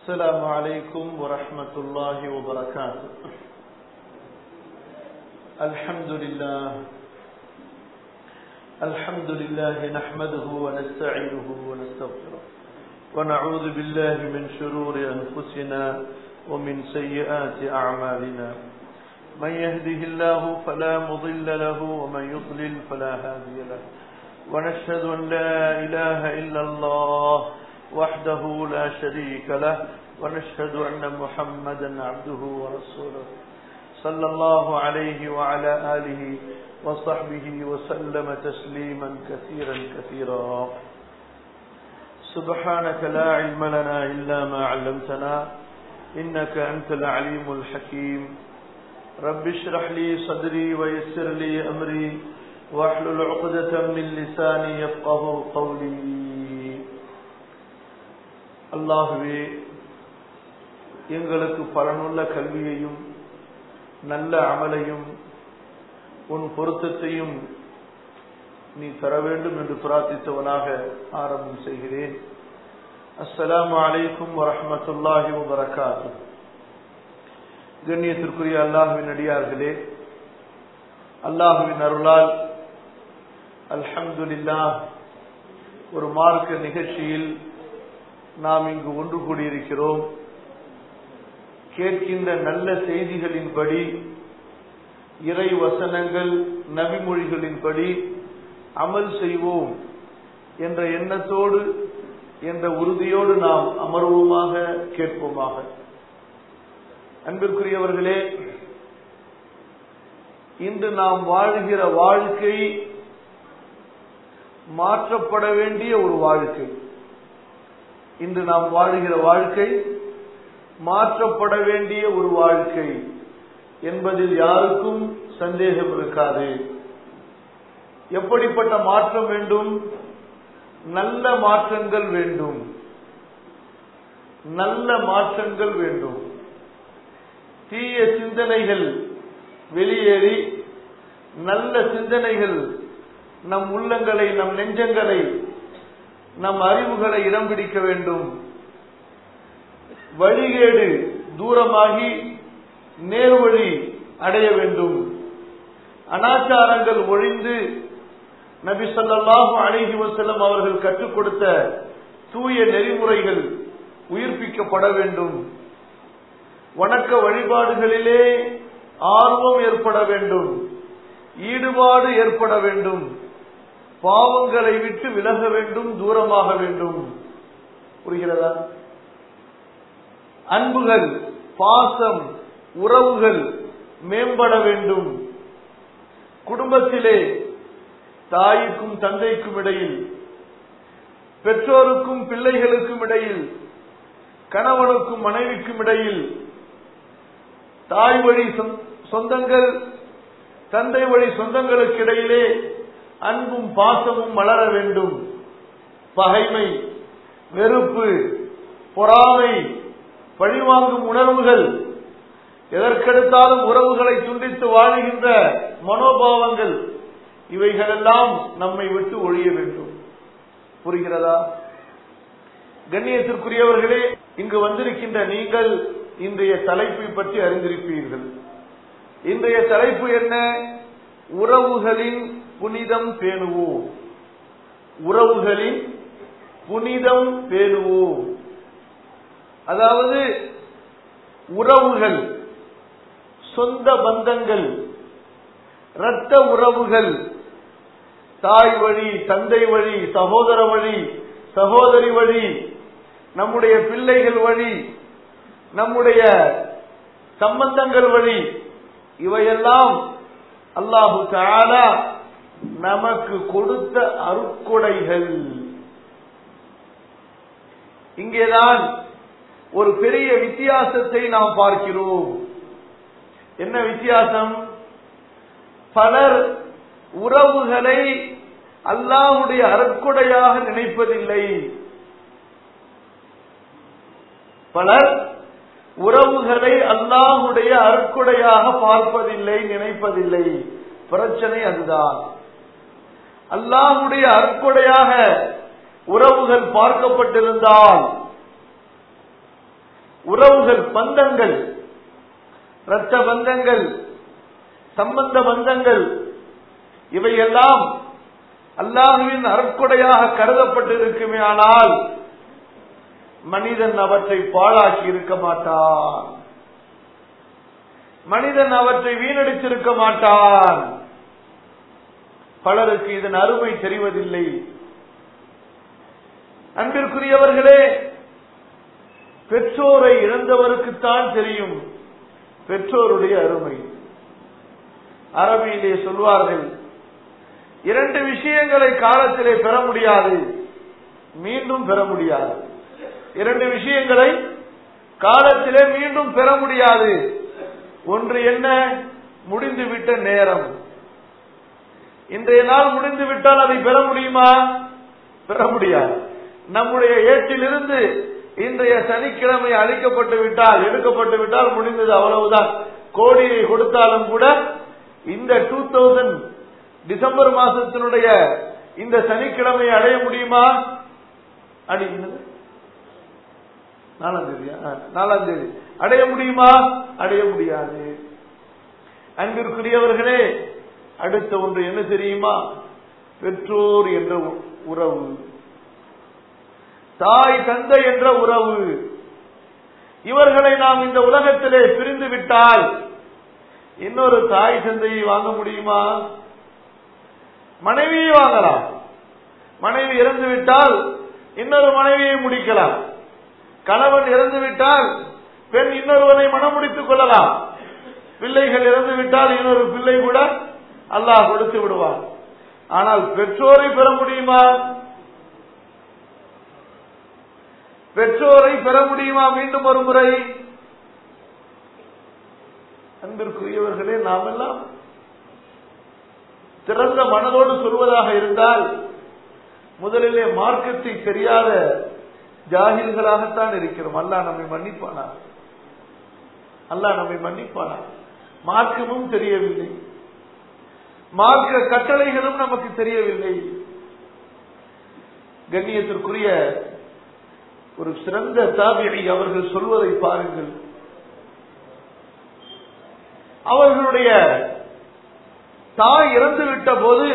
السلام عليكم ورحمة الله وبركاته الحمد لله الحمد لله نحمده ونستعينه ونستغفره ونعوذ بالله من شرور أنفسنا ومن سيئات أعمالنا من يهده الله فلا مضل له ومن يضلل فلا هادي له ونشهد أن لا إله إلا الله وحده لا شريك له ونشهد أن محمدا عبده ورسوله صلى الله عليه وعلى آله وصحبه وسلم تسليما كثيرا كثيرا سبحانك لا علم لنا إلا ما علمتنا إنك أنت العليم الحكيم رب اشرح لي صدري ويسر لي أمري واحلل عقدة من لساني يفقه قولي அல்லாஹுவே எங்களுக்கு பலனுள்ள கல்வியையும் நல்ல அமலையும் உன் பொருத்தத்தையும் நீ தர வேண்டும் என்று பிரார்த்தித்தவனாக ஆரம்பம் செய்கிறேன் அஸ்ஸலாமு அலைக்கும் வரஹமத்துல்லாஹி வபரகாத்து கண்ணியத்திற்குரிய அல்லாஹுவின் அடியார்களே அல்லாஹுவின் அருளால் அல்ஹம்துலில்லா ஒரு மார்க்க நிகழ்ச்சியில் நாம் இங்கு ஒன்று கூடியிருக்கிறோம் கேட்கின்ற நல்ல செய்திகளின்படி இறை வசனங்கள் நபிமொழிகளின்படி அமல் செய்வோம் என்ற எண்ணத்தோடு என்ற உறுதியோடு நாம் அமர்வோமாக கேட்போமாக அன்பிற்குரியவர்களே இன்று நாம் வாழ்கிற வாழ்க்கை மாற்றப்பட வேண்டிய ஒரு வாழ்க்கை இன்று நாம் வாழ்கிற வாழ்க்கை மாற்றப்பட வேண்டிய ஒரு வாழ்க்கை என்பதில் யாருக்கும் சந்தேகம் இருக்காது எப்படிப்பட்ட மாற்றம் வேண்டும் நல்ல மாற்றங்கள் வேண்டும் நல்ல மாற்றங்கள் வேண்டும் தீய சிந்தனைகள் வெளியேறி நல்ல சிந்தனைகள் நம் உள்ளங்களை நம் நெஞ்சங்களை நம் அறிவுகளை இடம் பிடிக்க வேண்டும் வழிகேடு தூரமாகி நேர்வழி அடைய வேண்டும் அனாச்சாரங்கள் ஒழிந்து நபி சொல்லாஹு அழகி வசலம் அவர்கள் கற்றுக் கொடுத்த தூய நெறிமுறைகள் உயிர்ப்பிக்கப்பட வேண்டும் வணக்க வழிபாடுகளிலே ஆர்வம் ஏற்பட வேண்டும் ஈடுபாடு ஏற்பட வேண்டும் பாவங்களை விட்டு விலக வேண்டும் தூரமாக வேண்டும் புரிகிறதா அன்புகள் பாசம் உறவுகள் மேம்பட வேண்டும் குடும்பத்திலே தாய்க்கும் தந்தைக்கும் இடையில் பெற்றோருக்கும் பிள்ளைகளுக்கும் இடையில் கணவனுக்கும் மனைவிக்கும் இடையில் தாய் வழி சொந்தங்கள் தந்தை வழி சொந்தங்களுக்கு இடையிலே அன்பும் பாசமும் வளர வேண்டும் பகைமை வெறுப்பு பொறாமை பழிவாங்கும் உணர்வுகள் எதற்கெடுத்தாலும் உறவுகளை துண்டித்து வாழுகின்ற மனோபாவங்கள் இவைகளெல்லாம் நம்மை விட்டு ஒழிய வேண்டும் புரிகிறதா கண்ணியத்திற்குரியவர்களே இங்கு வந்திருக்கின்ற நீங்கள் இன்றைய தலைப்பை பற்றி அறிந்திருப்பீர்கள் இன்றைய தலைப்பு என்ன உறவுகளின் புனிதம் பேணுவோம் உறவுகளின் புனிதம் பேணுவோம் அதாவது உறவுகள் சொந்த பந்தங்கள் இரத்த உறவுகள் தாய் வழி தந்தை வழி சகோதர வழி சகோதரி வழி நம்முடைய பிள்ளைகள் வழி நம்முடைய சம்பந்தங்கள் வழி இவையெல்லாம் அல்லாஹு தாலா நமக்கு கொடுத்த அருக்கொடைகள் இங்கேதான் ஒரு பெரிய வித்தியாசத்தை நாம் பார்க்கிறோம் என்ன வித்தியாசம் பலர் உறவுகளை அல்லாஹுடைய அறக்குடையாக நினைப்பதில்லை பலர் உறவுகளை அல்லாஹுடைய அற்கொடையாக பார்ப்பதில்லை நினைப்பதில்லை பிரச்சனை அதுதான் அல்லாஹுடைய அற்கொடையாக உறவுகள் பார்க்கப்பட்டிருந்தால் உறவுகள் பந்தங்கள் இரத்த பந்தங்கள் சம்பந்த பந்தங்கள் இவையெல்லாம் அல்லாஹுவின் அறக்குடையாக கருதப்பட்டிருக்குமே ஆனால் மனிதன் அவற்றை பாழாக்கி இருக்க மாட்டான் மனிதன் அவற்றை வீணடித்திருக்க மாட்டான் பலருக்கு இதன் அருமை தெரிவதில்லை அன்பிற்குரியவர்களே பெற்றோரை இழந்தவருக்குத்தான் தெரியும் பெற்றோருடைய அருமை அரபியிலே சொல்வார்கள் இரண்டு விஷயங்களை காலத்திலே பெற முடியாது மீண்டும் பெற முடியாது இரண்டு விஷயங்களை காலத்திலே மீண்டும் பெற முடியாது ஒன்று என்ன முடிந்துவிட்ட நேரம் இன்றைய நாள் முடிந்து விட்டால் அதை பெற முடியுமா பெற முடியாது நம்முடைய ஏற்றிலிருந்து இன்றைய சனிக்கிழமை அழிக்கப்பட்டு விட்டால் எடுக்கப்பட்டு விட்டால் முடிந்தது அவ்வளவுதான் கோடியை கொடுத்தாலும் கூட இந்த டூ தௌசண்ட் டிசம்பர் மாசத்தினுடைய இந்த சனிக்கிழமை அடைய முடியுமா அடிக்கிறது நாலாம் தேதியா நாலாம் தேதி அடைய முடியுமா அடைய முடியாது அன்பிற்குரியவர்களே அடுத்த ஒன்று என்ன தெரியுமா பெற்றோர் என்ற உறவு தாய் தந்தை என்ற உறவு இவர்களை நாம் இந்த உலகத்திலே பிரிந்து விட்டால் இன்னொரு தாய் தந்தையை வாங்க முடியுமா மனைவியை வாங்கலாம் மனைவி இறந்து விட்டால் இன்னொரு மனைவியை முடிக்கலாம் கணவன் இறந்து விட்டால் பெண் இன்னொருவனை மனம் முடித்துக் கொள்ளலாம் பிள்ளைகள் இறந்து விட்டால் இன்னொரு பிள்ளை கூட அல்லாஹ் கொடுத்து விடுவார் ஆனால் பெற்றோரை பெற முடியுமா பெற்றோரை பெற முடியுமா மீண்டும் ஒரு முறை அன்பிற்குரியவர்களே நாம் எல்லாம் திறந்த மனதோடு சொல்வதாக இருந்தால் முதலிலே மார்க்கத்தை தெரியாத ஜாகில்களாகத்தான் இருக்கிறோம் அல்லாஹ் நம்மை மன்னிப்பானா அல்லாஹ் நம்மை மன்னிப்பானா மார்க்கமும் தெரியவில்லை மார்க்க கட்டளைகளும் நமக்கு தெரியவில்லை கண்ணியத்திற்குரிய ஒரு சிறந்த தாபியை அவர்கள் சொல்வதை பாருங்கள் அவர்களுடைய தாய் இறந்து விட்ட போது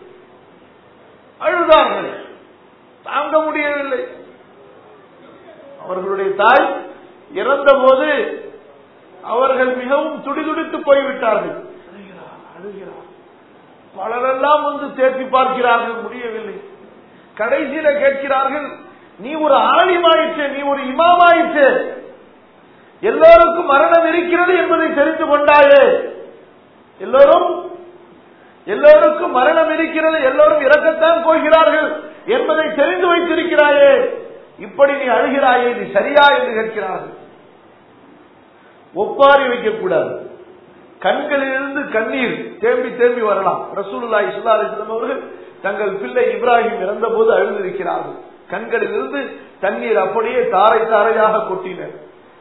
அழுதார்கள் தாங்க முடியவில்லை அவர்களுடைய தாய் இறந்த போது அவர்கள் மிகவும் துடிதுடித்து போய்விட்டார்கள் அழுகிறார் அழுகிறார் பலரெல்லாம் வந்து தேர்த்தி பார்க்கிறார்கள் முடியவில்லை கடைசியில கேட்கிறார்கள் நீ ஒரு ஆலிமாயிற்று நீ ஒரு இமாமாயிற்று எல்லோருக்கும் மரணம் இருக்கிறது என்பதை தெரிந்து கொண்டாயே எல்லோரும் எல்லோருக்கும் மரணம் இருக்கிறது எல்லோரும் இறக்கத்தான் போகிறார்கள் என்பதை தெரிந்து வைத்திருக்கிறாயே இப்படி நீ அழுகிறாயே நீ சரியா என்று கேட்கிறார்கள் ஒப்பாரி வைக்கக்கூடாது கண்களிலிருந்து கண்ணீர் தேம்பி தேம்பி வரலாம் ரசூலுல்லாஹி ஸல்லல்லாஹு அலைஹி வஸல்லம் அவர்கள் தங்கள் பிள்ளை இப்ராஹிம் இறந்த போது அழுந்திருக்கிறார்கள் கண்களிலிருந்து தண்ணீர் அப்படியே தாரை தாரையாக கொட்டினர்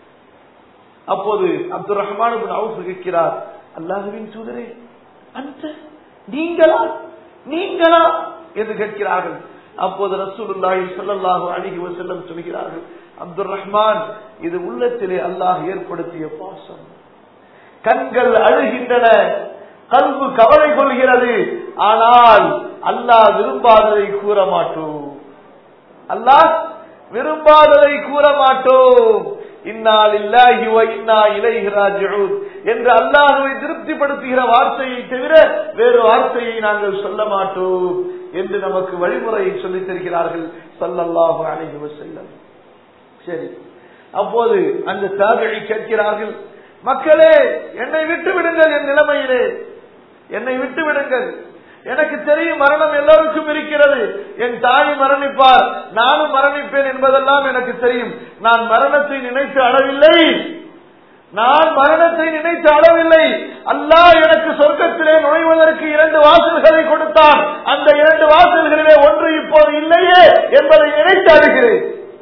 அப்போது அப்துல் ரஹ்மான் அவுஃப் கேட்கிறார் அல்லாஹுவின் தூதரே அந்த நீங்களா நீங்களா என்று கேட்கிறார்கள் அப்போது ரசூலுல்லாஹி ஸல்லல்லாஹு அலைஹி வஸல்லம் சொல்கிறார்கள் அப்துல் ரஹ்மான் இது உள்ளத்திலே அல்லாஹ் ஏற்படுத்திய பாசம் கண்கள் அழுகின்றன கல்வு கவலை கொள்கிறது ஆனால் அல்லாஹ் விரும்பாததை கூற மாட்டோம் அல்லாஹ் விரும்பாததை கூற மாட்டோம் இன்னால் இல்லாஹி இன்னா இலைஹி ராஜிஊன் என்று அல்லாஹுவை திருப்திப்படுத்துகிற வார்த்தையை தவிர வேறு வார்த்தையை நாங்கள் சொல்ல மாட்டோம் என்று நமக்கு வழிமுறையை சொல்லித் தருகிறார்கள் சல்லல்லாஹு அலைஹி வஸல்லம் சரி அப்போது அந்த தாபியை கேட்கிறார்கள் மக்களே என்னை விட்டு விடுங்கள் என் நிலைமையிலே என்னை விட்டு விடுங்கள் எனக்கு தெரியும் மரணம் எல்லோருக்கும் இருக்கிறது என் தாய் மரணிப்பார் நானும் மரணிப்பேன் என்பதெல்லாம் எனக்கு தெரியும் நான் மரணத்தை நினைத்து அழவில்லை நான் மரணத்தை நினைத்து அழவில்லை அல்லாஹ் எனக்கு சொர்க்கத்திலே நுழைவதற்கு இரண்டு வாசல்களை கொடுத்தான் அந்த இரண்டு வாசல்களிலே ஒன்று இப்போது இல்லையே என்பதை நினைத்து அழுகிறேன்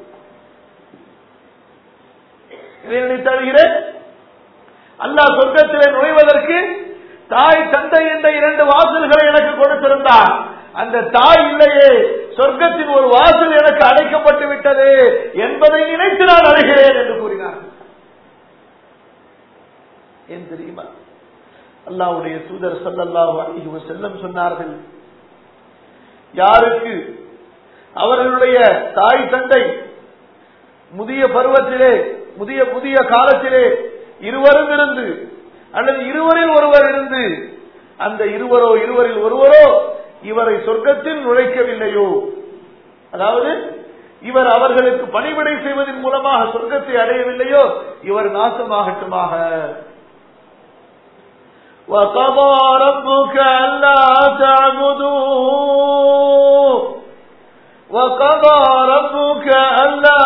இதை நினைத்து அழுகிறேன் அல்லாஹ் சொர்க்கத்திலே நுழைவதற்கு தாய் தந்தை என்ற இரண்டு வாசல்களை எனக்கு கொடுத்திருந்தார் அந்த தாய் இல்லையே சொர்க்கத்தின் ஒரு வாசல் எனக்கு அடைக்கப்பட்டு விட்டது என்பதை நினைத்து நான் அழுகிறேன் என்று கூறினார் ஏன் தெரியுமா அல்லாவுடைய தூதர் சல்லல்லாஹு அலைஹி வஸல்லம் சொன்னார்கள் யாருக்கு அவர்களுடைய தாய் தந்தை முதிய பருவத்திலே முதிய புதிய காலத்திலே இருவரும் இருந்து அல்லது இருவரில் ஒருவர் இருந்து அந்த இருவரோ இருவரில் ஒருவரோ இவரை சொர்க்கத்தில் நுழைக்கவில்லையோ அதாவது இவர் அவர்களுக்கு பணிவிடை செய்வதன் மூலமாக சொர்க்கத்தை அடையவில்லையோ இவர் நாசமாகட்டுமாக وقضى ربك ألا تعبدوا وقضى ربك ألا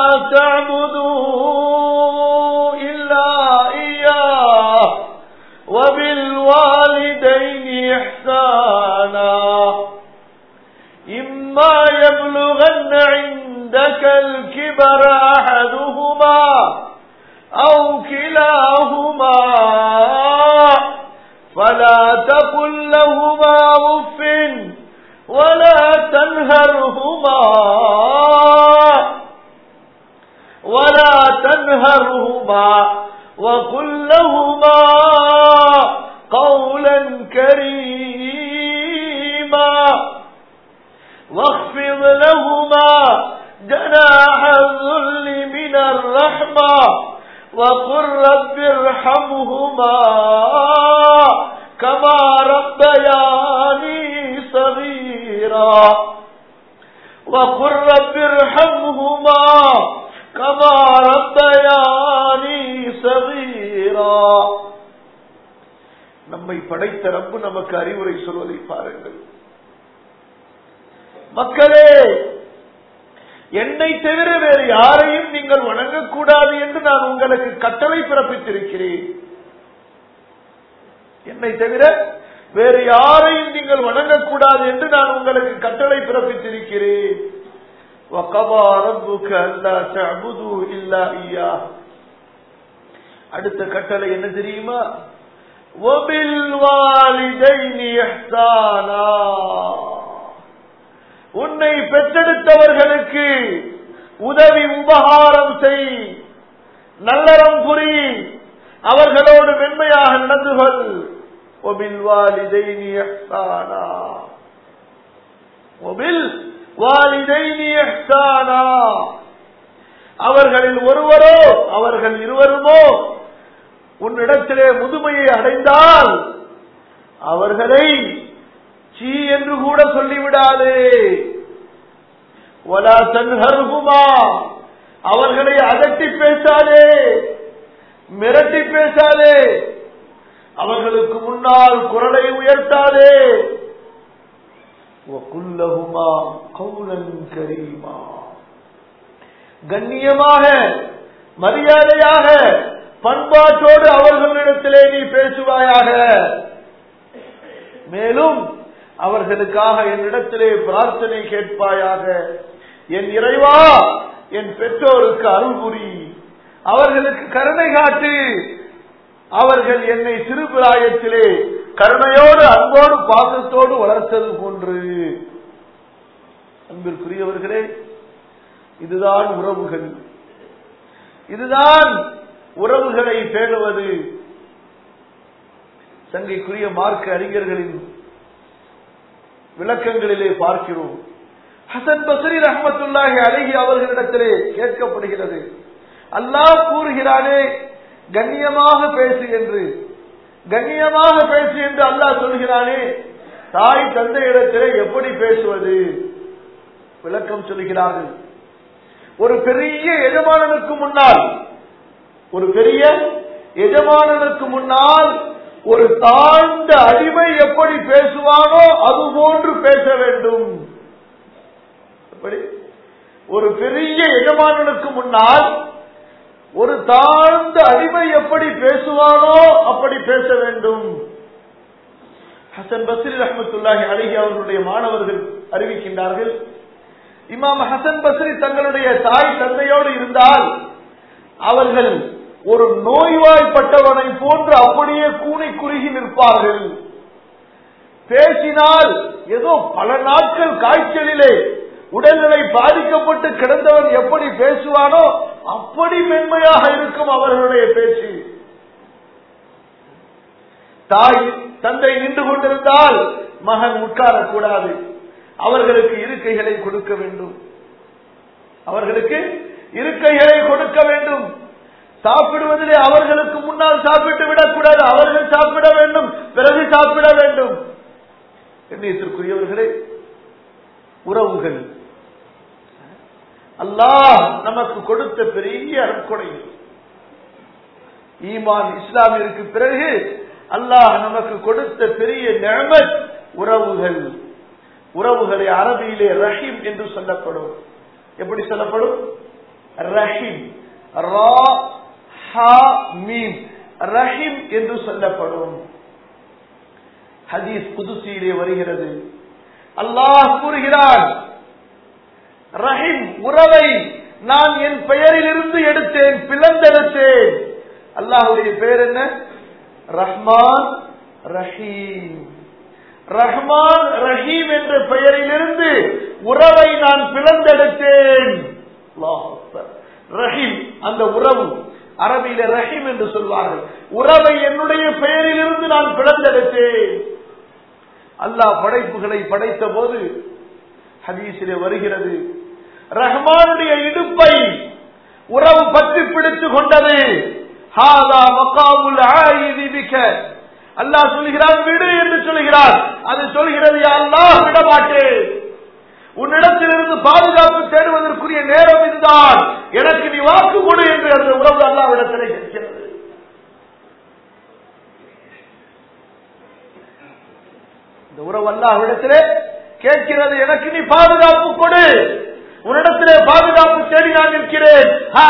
تعبدوا إلا إياه وبالوالدين إحسانا إما يبلغن عندك الكبر أحدهما أو كلاهما فلا تقل لهما أف ولا تنهرهما ولا تنهرهما وقل لهما قولا كريما واخفض لهما جناح الذل من الرحمة وقل رب ارحمهما كما ربياني صغيرا وقل رب ارحمهما كما ربياني صغيرا நம்மை படைத்த ரப்பு நமக்கு அறிவுரை சொல்வதை பாருங்கள் மக்களே என்னை தவிர வேறு யாரையும் நீங்கள் வணங்கக்கூடாது என்று நான் உங்களுக்கு கட்டளை பிறப்பித்திருக்கிறேன் என்னை தவிர வேறு யாரையும் நீங்கள் வணங்கக்கூடாது என்று நான் உங்களுக்கு கட்டளை பிறப்பித்திருக்கிறேன் அடுத்த கட்டளை என்ன தெரியுமா உன்னை பெற்றெடுத்தவர்களுக்கு உதவி உபகாரம் செய் நல்லறம் புரி அவர்களோடு மென்மையாக நடந்து கொள் ஒபில் வாலிதைனி இஹ்சானா ஒபில் வாலிதைனி இஹ்சானா அவர்களில் ஒருவரோ அவர்கள் இருவருமோ உன்னிடத்திலே முதுமையை அடைந்தால் அவர்களை சீ என்று கூட சொல்லிவிடாதே ஒலா தன்ஹர்ஹுமா அவர்களை அதட்டி பேசாதே மிரட்டி பேசாதே அவர்களுக்கு முன்னால் குரலை உயர்த்தாதே وَقُلَّهُمَا قَوْلًا كَرِيمًا கண்ணியமாக மரியாதையாக பண்பாட்டோடு அவர்களிடத்திலே நீ பேசுவாயாக மேலும் அவர்களுக்காக என்னிடத்திலே பிரார்த்தனை கேட்பாயாக என் இறைவா என் பெற்றோருக்கு அருள்புரி அவர்களுக்கு கருணை காட்டு அவர்கள் என்னை சிறு பிராயத்திலே கருணையோடு அன்போடு பாசத்தோடு வளர்த்தது போன்று அன்பிற்குரியவர்களே இதுதான் உறவுகள் இதுதான் உறவுகளை பேணுவது சங்கைக்குரிய மார்க்க அறிஞர்களின் விளக்கங்களிலே பார்க்கிறோம் ஹசன் பசரி ரஹமத்துல்லாஹி அழகி அவர்களிடத்திலே கேட்கப்படுகிறது அல்லாஹ் கூறுகிறானே கண்ணியமாக பேசு என்று கண்ணியமாக பேசு என்று அல்லாஹ் சொல்கிறானே தாய் தந்தை இடத்திலே எப்படி பேசுவது விளக்கம் சொல்கிறார்கள் ஒரு பெரிய எஜமானனுக்கு முன்னால் ஒரு பெரிய எஜமானனுக்கு முன்னால் ஒரு தாழ்ந்த அடிமை எப்படி பேசுவானோ அது போன்று பேச வேண்டும் எப்படி ஒரு பெரிய எஜமானனுக்கு முன்னால் ஒரு தாழ்ந்த அடிமை எப்படி பேசுவானோ அப்படி பேச வேண்டும் ஹசன் பஸ்ரி ரஹமத்துல்லாஹி அழகி அவர்களுடைய மாணவர்கள் அறிவிக்கின்றார்கள் இமாம் ஹசன் பஸ்ரி தங்களுடைய தாய் தந்தையோடு இருந்தால் அவர்கள் ஒரு நோய்வாய்ப்பட்டவனை போன்று அப்படியே கூணி குறுகி நிற்பார்கள் பேசினால் ஏதோ பல நாட்கள் காய்ச்சலிலே உடல்நிலை பாதிக்கப்பட்டு கிடந்தவன் எப்படி பேசுவானோ அப்படி மென்மையாக இருக்கும் அவர்களுடைய பேச்சு தாய் தந்தை நின்று கொண்டிருந்தால் மகன் உட்காரக்கூடாது அவர்களுக்கு இருக்கைகளை கொடுக்க வேண்டும் அவர்களுக்கு இருக்கைகளை கொடுக்க வேண்டும் சாப்பிடுவதிலே அவர்களுக்கு முன்னால் சாப்பிட்டு விடக்கூடாது அவர்கள் சாப்பிட வேண்டும் பிறகு சாப்பிட வேண்டும் கண்ணியத்திற்குரியவர்களே உறவுகள் அல்லாஹ் நமக்கு கொடுத்த பெரிய அற்கொடைகள் ஈமான் இஸ்லாமிற்கு பிறகு அல்லாஹ் நமக்கு கொடுத்த பெரிய நிழமத் உறவுகள் உறவுகளை அரபியிலே ரஹீம் என்று சொல்லப்படும் எப்படி சொல்லப்படும் ரஹீம் ரா ஹா மீம் ரஹீம் என்று சொல்லப்படும் ஹதீஸ் புதுசியிலே வருகிறது அல்லாஹ் கூறுகிறான் ரஹீம் உறவை நான் என் பெயரிலிருந்து எடுத்தேன் பிளந்தெடுத்தேன் அல்லாஹுடைய பெயர் என்ன ரஹ்மான் ரஹீம் ரஹ்மான் ரஹீம் என்ற பெயரிலிருந்து உறவை நான் பிளந்தெடுத்தேன் ரஹீம் அந்த உறவு அரபியில ரஹீம் என்று சொல்வார்கள் உறவை என்னுடைய பெயரிலிருந்து நான் பிளந்தெடுத்தேன் அல்லாஹ் படைப்புகளை படைத்த போது ஹதீஸிலே வருகிறது ரஹ்மானுடைய இடுப்பை உறவு பற்றி பிடித்துக் கொண்டது ஹாதா மக்காமுல் ஆயிதி பிக அல்லாஹ் சொல்கிறான் விடு என்று சொல்கிறார் அது சொல்கிறது அல்லாஹ் விட மாட்டேன் உன்னிடத்திலிருந்து பாதுகாப்பு தேடுவதற்குரிய நேரம் இதுதான் எனக்கு நீ வாக்கு கொடு என்று அந்த உறவு அல்லாவிடத்திலே கேட்கிறது இந்த உறவு அல்லாஹ்விடத்திலே கேட்கிறது எனக்கு நீ பாதுகாப்பு கொடு உன்னிடத்திலே பாதுகாப்பு தேடி நான் இருக்கிறேன்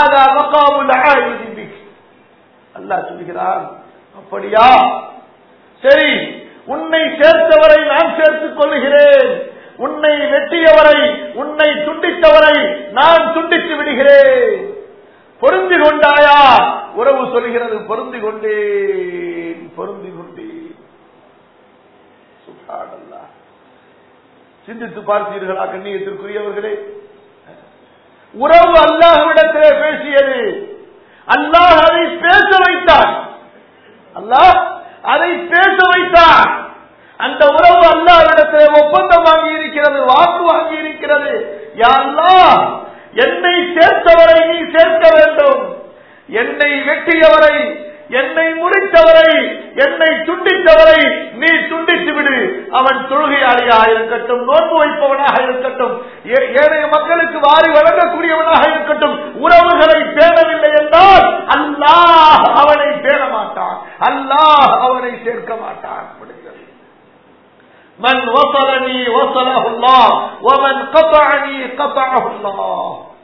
அல்லாஹ் சொல்கிறான் அப்படியா சரி உன்னை சேர்த்தவரை நான் சேர்த்துக் கொள்கிறேன் உன்னை வெட்டியவரை உன்னை துண்டித்தவரை நான் துண்டித்து விடுகிறேன் பொருந்தி கொண்டாயா உறவு சொல்கிறது பொருந்தி கொண்டேன் பொருந்தி கொண்டேன் சுப்ஹானல்லாஹ். சிந்தித்து பார்த்தீர்களா கண்ணியத்திற்குரியவர்களே உறவு அல்லாஹ்விடத்திலே பேசியது அல்லாஹ் அதை பேச வைத்தான் அல்லாஹ் அதை பேச வைத்தான் அந்த உறவு அல்லாஹ்விடத்திலே ஒப்பந்தம் வாங்கி இருக்கிறது வாக்கு வாங்கி இருக்கிறது யா அல்லாஹ் என்னை சேர்த்தவரை நீ சேர்க்க வேண்டும் என்னை வெட்டியவரை என்னை முடித்தவரை என்னை துண்டித்தவரை நீ துண்டித்து விடு அவன் தொழுகையாளியாக இருக்கட்டும் நோன்பு வைப்பவனாக இருக்கட்டும் ஏ- ஏனைய மக்களுக்கு வாரி வழங்கக்கூடியவனாக இருக்கட்டும் உறவுகளை பேணவில்லை என்றால் அல்லாஹ் அவனை பேண மாட்டான் அல்லாஹ் அவனை சேர்க்க மாட்டான் முடிந்தது من وصلني وصله الله ومن قطعني قطعه الله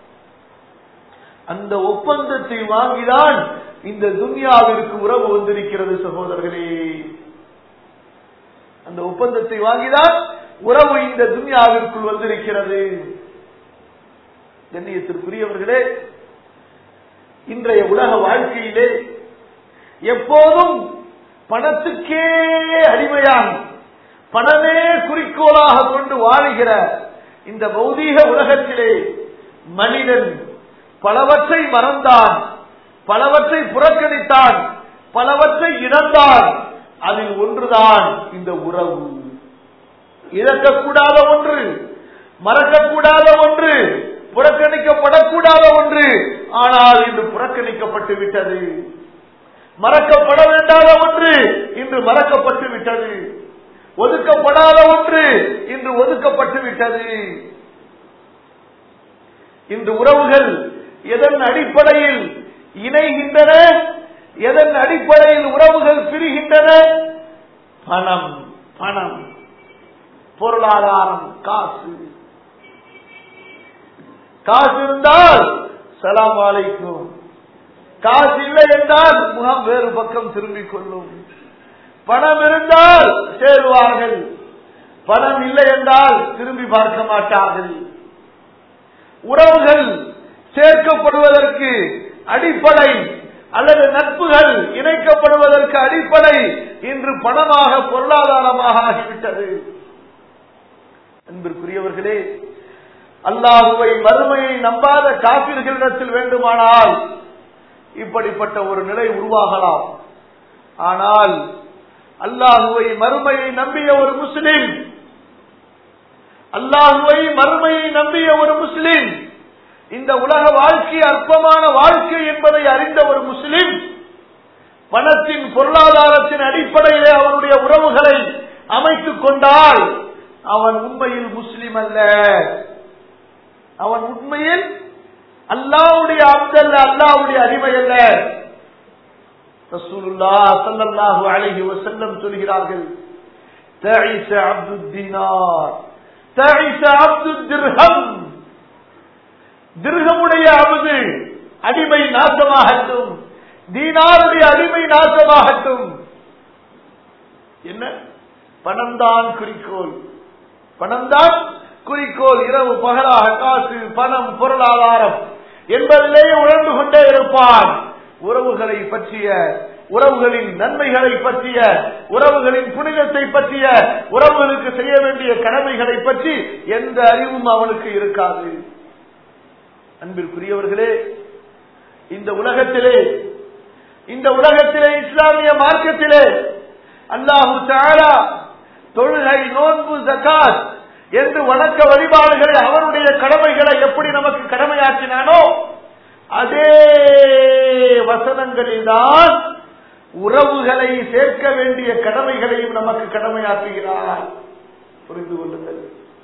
அந்த ஒப்பந்தத்தை வாங்கிதான் இந்த துன்யாவிற்கு உறவு வந்திருக்கிறது சகோதரர்களே அந்த ஒப்பந்தத்தை வாங்கிதான் உறவு இந்த துன்யாவிற்குள் வந்திருக்கிறது கண்ணியத்திற்குரியவர்களே இன்றைய உலக வாழ்க்கையிலே எப்போதும் பணத்துக்கே அடிமையான் பணமே குறிக்கோளாக கொண்டு வாழுகிற இந்த பௌதீக உலகத்திலே மனிதன் பலவற்றை மறந்தான் பலவற்றை புறக்கணித்தான் பலவற்றை இழந்தான் அதில் ஒன்றுதான் இந்த உறவு இழக்கக்கூடாத ஒன்று மறக்கக்கூடாத ஒன்று புறக்கணிக்கப்படக்கூடாத ஒன்று ஆனால் இன்று புறக்கணிக்கப்பட்டு விட்டது மறக்கப்பட வேண்டாத ஒன்று இன்று மறக்கப்பட்டு விட்டது ஒதுக்கப்படாத ஒன்று இன்று ஒதுக்கப்பட்டு விட்டது இன்று உறவுகள் எதன் அடிப்படையில் இணைகின்றன எதன் அடிப்படையில் உறவுகள் பிரிகின்றன பணம் பணம் பொருளாதாரம் காசு காசு இருந்தால் சலாம் அலைக்கும் காசு இல்லை என்றால் முகம் வேறு பக்கம் திரும்பிக் கொள்ளும் பணம் இருந்தால் சேருவார்கள் பணம் இல்லை என்றால் திரும்பி பார்க்க மாட்டார்கள் உறவுகள் சேர்க்கப்படுவதற்கு அடிப்படை அல்லது நட்புகள் இணைக்கப்படுவதற்கு அடிப்படை இன்று பணமாக பொருளாதாரமாக ஆகிவிட்டது அன்பிற்குரியவர்களே அல்லாஹுவை வறுமையை நம்பாத காப்பீர்களிடத்தில் வேண்டுமானால் இப்படிப்பட்ட ஒரு நிலை உருவாகலாம் ஆனால் அல்லாஹுவை மறுமையை நம்பிய ஒரு முஸ்லிம் அல்லாஹுவை மறுமையை நம்பிய ஒரு முஸ்லிம் இந்த உலக வாழ்க்கை அற்பமான வாழ்க்கை என்பதை அறிந்த ஒரு முஸ்லிம் பணத்தின் பொருளாதாரத்தின் அடிப்படையிலே அவனுடைய உறவுகளை அமைத்துக் கொண்டால் அவன் உண்மையில் முஸ்லிம் அல்ல அவன் உண்மையில் அல்லாவுடைய அப்தல்ல அல்லாவுடைய அடிமை அல்ல ரசூலுல்லா ஸல்லல்லாஹு அலைஹி வஸல்லம் சொல்கிறார்கள் தஈஸ அப்துத் தீனார் தஈஸ அப்துத் திர்ஹம் திர்ஹமுடைய அபது அடிமை நாசமாகட்டும் தீனாருடைய அடிமை நாசமாகட்டும் என்ன பணம்தான் குறிக்கோள் பணம்தான் குறிக்கோள் இரவு பகலாக காசு பணம் பொருளாதாரம் என்பதிலேயே உழந்து கொண்டே இருப்பான் உறவுகளை பற்றிய உறவுகளின் நன்மைகளை பற்றிய உறவுகளின் புனிதத்தை பற்றிய உறவுகளுக்கு செய்ய வேண்டிய கடமைகளை பற்றி எந்த அறிவும் அவனுக்கு இருக்காது அன்பிற்குரியவர்களே இந்த உலகத்திலே இந்த உலகத்திலே இஸ்லாமிய மார்க்கத்திலே அல்லாஹு தாரா தொழுகை நோன்பு ஜக்காத் என்று வணக்க வழிபாடுகளை அவனுடைய கடமைகளை எப்படி நமக்கு கடமையாக்கினானோ அதே வசனங்களில்தான் உறவுகளை சேர்க்க வேண்டிய கடமைகளையும் நமக்கு கடமையாக்குகிறார் புரிந்து கொள்ளுங்கள்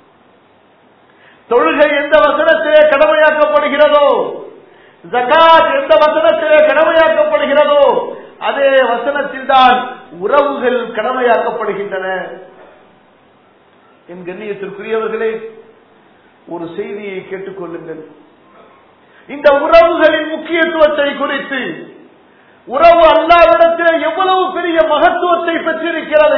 தொழுகை எந்த வசனத்திலே கடமையாக்கப்படுகிறதோ ஜகாத் எந்த வசனத்திலே கடமையாக்கப்படுகிறதோ அதே வசனத்தில் தான் உறவுகள் கடமையாக்கப்படுகின்றன என் கண்ணியத்திற்குரியவர்களே ஒரு செய்தியை கேட்டுக்கொள்ளுங்கள் இந்த உறவுகளின் முக்கியத்துவத்தை குறித்து உறவு அல்லாவிடத்தில் எவ்வளவு பெரிய மகத்துவத்தை பெற்றிருக்கிறது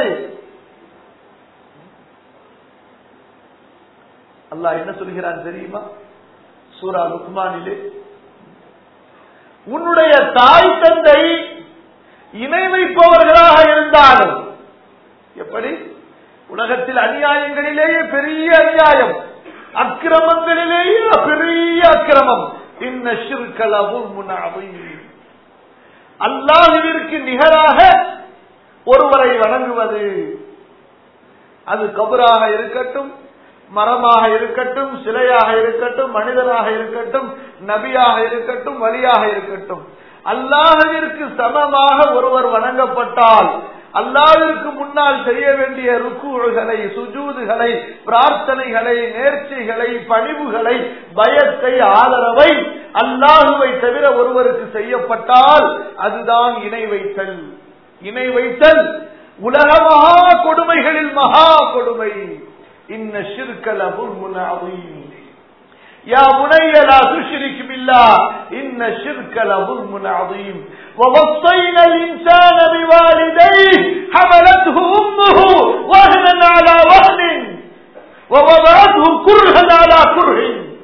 அல்லாஹ் என்ன சொல்கிறான் தெரியுமா சூரா லுக்மானிலே உன்னுடைய தாய் தந்தை இணை வைப்பவர்களாக இருந்தாலும் எப்படி உலகத்தில் அநியாயங்களிலேயே பெரிய அநியாயம் அக்கிரமங்களிலேயே பெரிய அக்கிரமம் இன்ன ஷிர்கலவும் முனாவை அல்லாஹுவிற்கு நிகராக ஒருவரை வணங்குவது அது கபராக இருக்கட்டும் மரமாக இருக்கட்டும் சிலையாக இருக்கட்டும் மனிதனாக இருக்கட்டும் நபியாக இருக்கட்டும் வழியாக இருக்கட்டும் அல்லாஹவிற்கு சமமாக ஒருவர் வணங்கப்பட்டால் அல்லாவிற்கு முன்னால் செய்ய வேண்டிய ருக்குகளை சுஜூதுகளை பிரார்த்தனைகளை நேர்ச்சிகளை பணிவுகளை பயத்தை ஆதரவை அல்லாஹுவை தவிர ஒருவருக்கு செய்யப்பட்டால் அதுதான் இணை வைத்தல் இணை வைத்தல் உலக மகா கொடுமைகளில் மகா கொடுமை இன்ன ஷிர்கல முன் يا بني لا تشرك بالله إن الشرك لظلم عظيم ووصينا الإنسان بوالديه حملته أمه وهنا على وهن ووضعته كرها على كره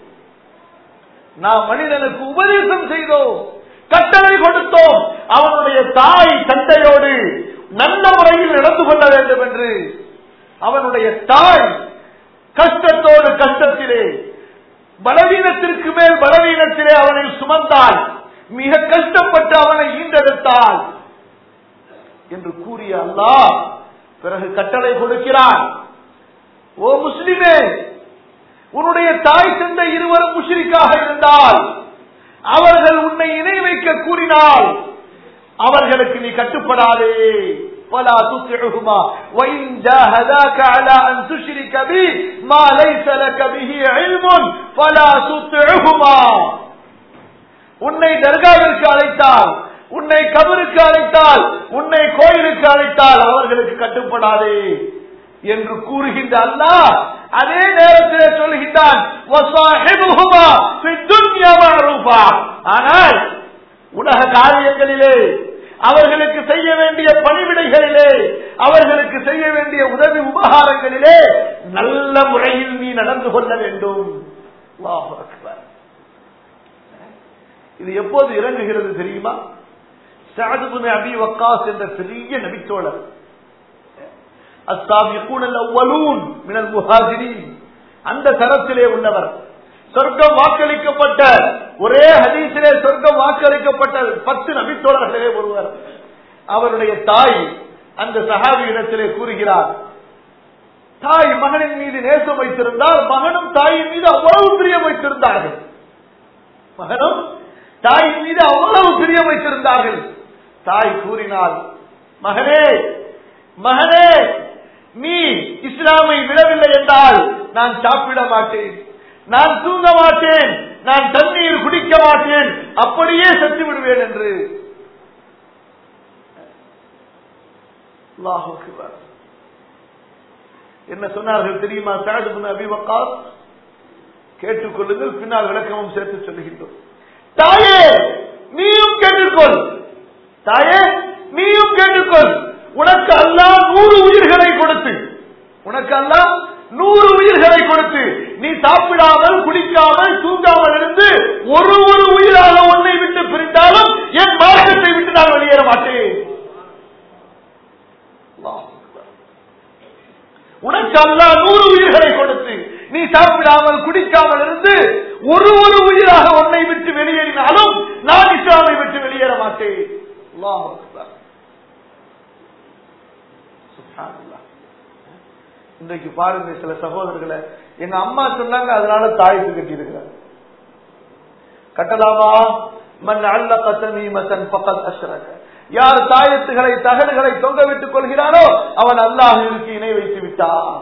நாம் மனிதனுக்கு உபதேசம் செய்தோம் கட்டளை கொடுத்தோம் அவனுடைய தாய் தந்தையோடு நல்ல முறையில் நடந்து கொள்ள வேண்டும் என்று அவனுடைய தாய் கஷ்டத்தோடு கஷ்டத்திலே பலவீனத்திற்கு மேல் பலவீனத்திலே அவனை சுமந்தால் மிக கஷ்டப்பட்டு அவனை ஈண்டெடுத்தால் என்று கூறிய அல்லாஹ் பிறகு கட்டளை கொடுக்கிறான் ஓ முஸ்லிமே உன்னுடைய தாய் தந்தை இருவரும் முஷ்ரிக்காக இருந்தால் அவர்கள் உன்னை இணை வைக்க கூறினால் அவர்களுக்கு நீ கட்டுப்படாதே ولا تطعهما وإن جاهداك على أن تشرك بي ما ليس لك به علم فلا تطعهما உன்னை தர்காவிற்கு அழைத்தால் உன்னை கபருக்கு அழைத்தால் உன்னை கோயிலுக்கு அழைத்தால் அவர்களுக்கு கட்டுப்படாதே என்று கூறுகின்ற அல்லாஹ் அதே நேரத்திலே சொல்கின்றான் "வசாஹிபுஹுமா ஃபித் துன்யா மஅரூஃபா." ஆனால் உலக காரியங்களிலே அவர்களுக்கு செய்ய வேண்டிய பணிவிடைகளிலே அவர்களுக்கு செய்ய வேண்டிய உதவி உபகாரங்களிலே நல்ல முறையில் நீ நடந்து கொள்ள வேண்டும் அல்லாஹு அக்பர். இது எப்போது இறங்குகிறது தெரியுமா சாதுபுன் அபி வக்காஸ் என்ற பெரிய நபித்தோழர் அஸ்தாபியக்கூன் அவ்வளூன் மினல் முஹாஜிரின் அந்த தரத்திலே உள்ளவர் சொர்க்கம் வாக்களிக்கப்பட்ட ஒரே ஹதீஸிலே சொர்க்கம் வாக்களிக்கப்பட்ட பத்து நபித்தோழர்களே ஒருவர் அவருடைய தாய் அந்த சஹாபி இடத்திலே கூறுகிறார் தாய் மகனின் மீது நேசம் வைத்திருந்தால் மகனும் தாயின் மீது அவ்வளவு பிரியம் வைத்திருந்தார்கள் மகனும் தாயின் மீது அவ்வளவு பிரியம் வைத்திருந்தார்கள் தாய் கூறினாள் மகனே மகனே நீ இஸ்லாமை விடவில்லை என்றால் நான் சாப்பிட மாட்டேன் நான் தூங்க மாட்டேன் நான் தண்ணீர் குடிக்க மாட்டேன் அப்படியே செத்து விடுவேன் என்று அல்லாஹ் அக்பர். என்ன சொன்னார்கள் தெரியுமா சாது அபி வக்காஸ் கேட்டுக்கொள்ளுங்கள் பின்னால் விளக்கமும் சேர்த்து சொல்லுகின்றோம் தாயே நீயும் கேட்டுக்கொள் தாயே நீயும் கேட்டுக்கொள் உனக்கு அல்லாஹ் நூறு உயிர்களை கொடுத்து உனக்கு அல்லாஹ் நூறு உயிர்களை கொடுத்து நீ சாப்பிடாமல் குடிக்காமல் தூங்காமல் இருந்து ஒரு ஒரு உயிராக உன்னை விட்டு பிரிந்தாலும் என் மார்க்கத்தை விட்டு நான் வெளியேற மாட்டேன் அல்லாஹ் அக்பர். உனக்கு அல்லாஹ் நூறு உயிர்களை கொடுத்து நீ சாப்பிடாமல் குடிக்காமல் இருந்து ஒரு ஒரு உயிராக உன்னை விட்டு வெளியேறினாலும் நான் இஸ்லாமை விட்டு வெளியேற மாட்டேன் அல்லாஹ் அக்பர். சுப்ஹானல்லாஹ். இன்றைக்கு பாருங்க சில சகோதரர்களை எங்க அம்மா சொன்னாங்க அதனால தாய்க்கு கட்டி இருக்கிறாங்க கட்டலாமா மன் அல்ல பத்தனி மசன் பக்கல் அஷ்ரக யார் தாயத்துகளை தகடுகளை தொங்க விட்டுக் கொள்கிறானோ அவன் அல்லாஹிற்கு இணை வைத்து விட்டான்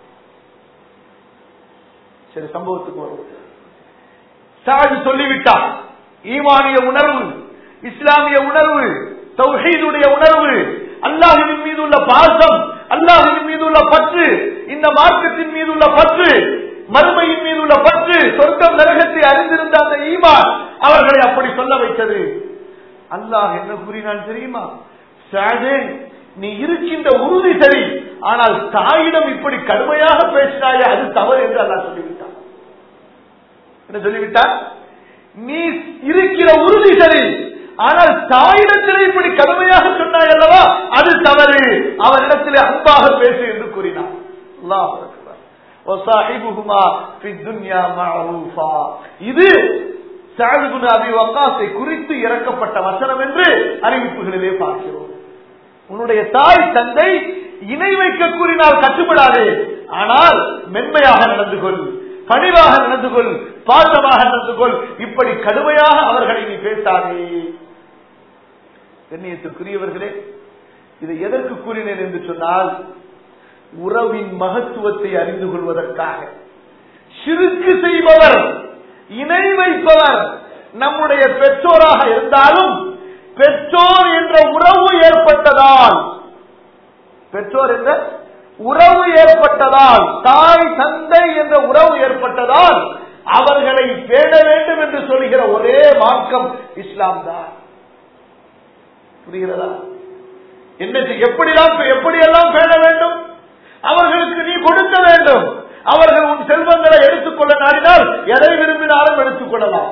சரி சம்பவத்துக்கு வருவோம் சாது சொல்லிவிட்டான் ஈமானிய உணர்வு இஸ்லாமிய உணர்வு தௌஹீதுடைய உணர்வு அல்லாஹின் மீது உள்ள பாசம் அல்லாஹின் மீது உள்ள பற்று இந்த மார்க்கத்தின் மீது உள்ள பற்று மறுமையின் மீது உள்ள பற்று சொர்க்கம் நரகத்தை அறிந்திருந்த அந்த ஈமான் அவர்களை அப்படி சொல்ல வைத்தது அல்லாஹ் என்ன கூறினான் தெரியுமா சாதே நீ இருக்கின்ற உறுதி சரி ஆனால் தாயிடம் இப்படி கடுமையாக பேசினாயே அது தவறு என்று அல்லாஹ் சொல்லிவிட்டான் என்ன சொல்லிவிட்டான் நீ இருக்கிற உறுதி சரி ஆனால் தாயிடத்தில் இப்படி கடுமையாக சொன்னாய் அல்லவா அது தவறு அவரிடத்தில் அன்பாக பேசு என்று கூறினார் அல்லாஹ் அக்பர். وَصَاحِبُهُمَا فِي الدُّنْيَا مَعْرُوفًا. இது சஅத் இப்னு அபி வக்காஸை குறித்து இறக்கப்பட்ட வசனம் என்று அறிவிப்புகளிலே பார்க்கிறோம் உன்னுடைய தாய் தந்தை இணை வைக்க கூறினால் கட்டுப்படாதே ஆனால் மென்மையாக நடந்து கொள் பணிவாக நடந்து கொள் பாசமாக நடந்து கொள் இப்படி கடுமையாக அவர்களை நீ பேசாதே கண்ணியத்துக்குரியவர்களே இதை எதற்கு கூறினேன் என்று சொன்னால் உறவின் மகத்துவத்தை அறிந்து கொள்வதற்காக சிறுக்கு செய்பவர் இணை வைப்பவர் நம்முடைய பெற்றோராக இருந்தாலும் பெற்றோர் என்ற உறவு ஏற்பட்டதால் பெற்றோர் என்ற உறவு ஏற்பட்டதால் தாய் தந்தை என்ற உறவு ஏற்பட்டதால் அவர்களை பேண வேண்டும் என்று சொல்கிற ஒரே மார்க்கம் இஸ்லாம் தான் புரிகிறதா என்ன எப்படிலாம் எப்படியெல்லாம் பேண வேண்டும் அவர்களுக்கு நீ கொடுக்க வேண்டும் அவர்கள் உன் செல்வங்களை எடுத்துக்கொள்ள நாடினால் எதை விரும்பினாலும் எடுத்துக் கொள்ளலாம்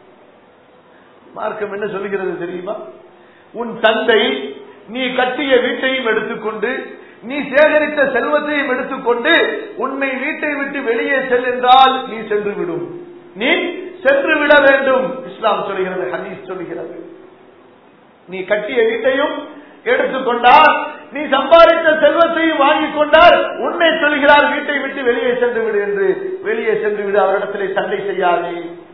மார்க்கம் என்ன சொல்லுகிறது தெரியுமா உன் தந்தை நீ கட்டிய வீட்டையும் எடுத்துக்கொண்டு நீ சேகரித்த செல்வத்தையும் எடுத்துக்கொண்டு உன்னை வீட்டை விட்டு வெளியே செல் என்றால் நீ சென்று விடும் நீ சென்று விட வேண்டும் இஸ்லாம் சொல்கிறது ஹதீஸ் சொல்கிறது நீ கட்டிய வீட்டையும் எடுத்துக்கொண்டால் நீ சம்பாதித்த செல்வத்தையும் வாங்கிக் கொண்டால் உன்னை சொல்கிறார் வீட்டை விட்டு வெளியே சென்று விடு என்று வெளியே சென்று விடு அவரிடத்திலே சண்டை செய்யாதே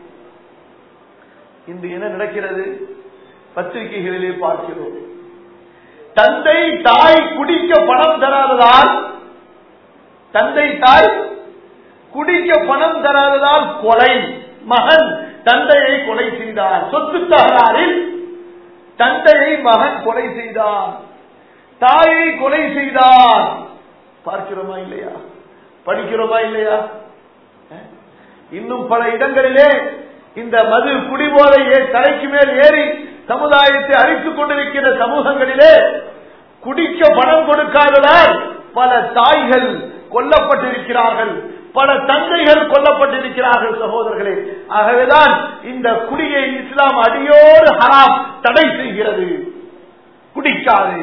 இன்று என்ன நடக்கிறது பத்திரிகைகளிலே பார்க்கிறோம் தந்தை தாய் குடிக்க பணம் தராததால் தந்தை தாய் குடிக்க பணம் தராததால் கொலை மகன் தந்தையை கொலை செய்தார் சொத்து தகராறில் தந்தையை மகன் கொலை செய்தான் தாயை கொலை செய்தான் பார்க்கிறோமா இல்லையா படிக்கிறோமா இல்லையா அஹ்? இன்னும் பல இடங்களிலே இந்த மது குடிபோதை ஏ- தலைக்கு மேல் ஏறி சமுதாயத்தை அழித்துக் கொண்டிருக்கிற சமூகங்களிலே குடிக்க பணம் கொடுக்காததால் பல தாய்கள் கொல்லப்பட்டிருக்கிறார்கள் பல தந்தைகள் கொல்லப்பட்டிருக்கிறார்கள் சகோதரர்களே ஆகவேதான் இந்த குடியை இஸ்லாம் அடியோடு ஹராம் தடை செய்கிறது குடிக்காது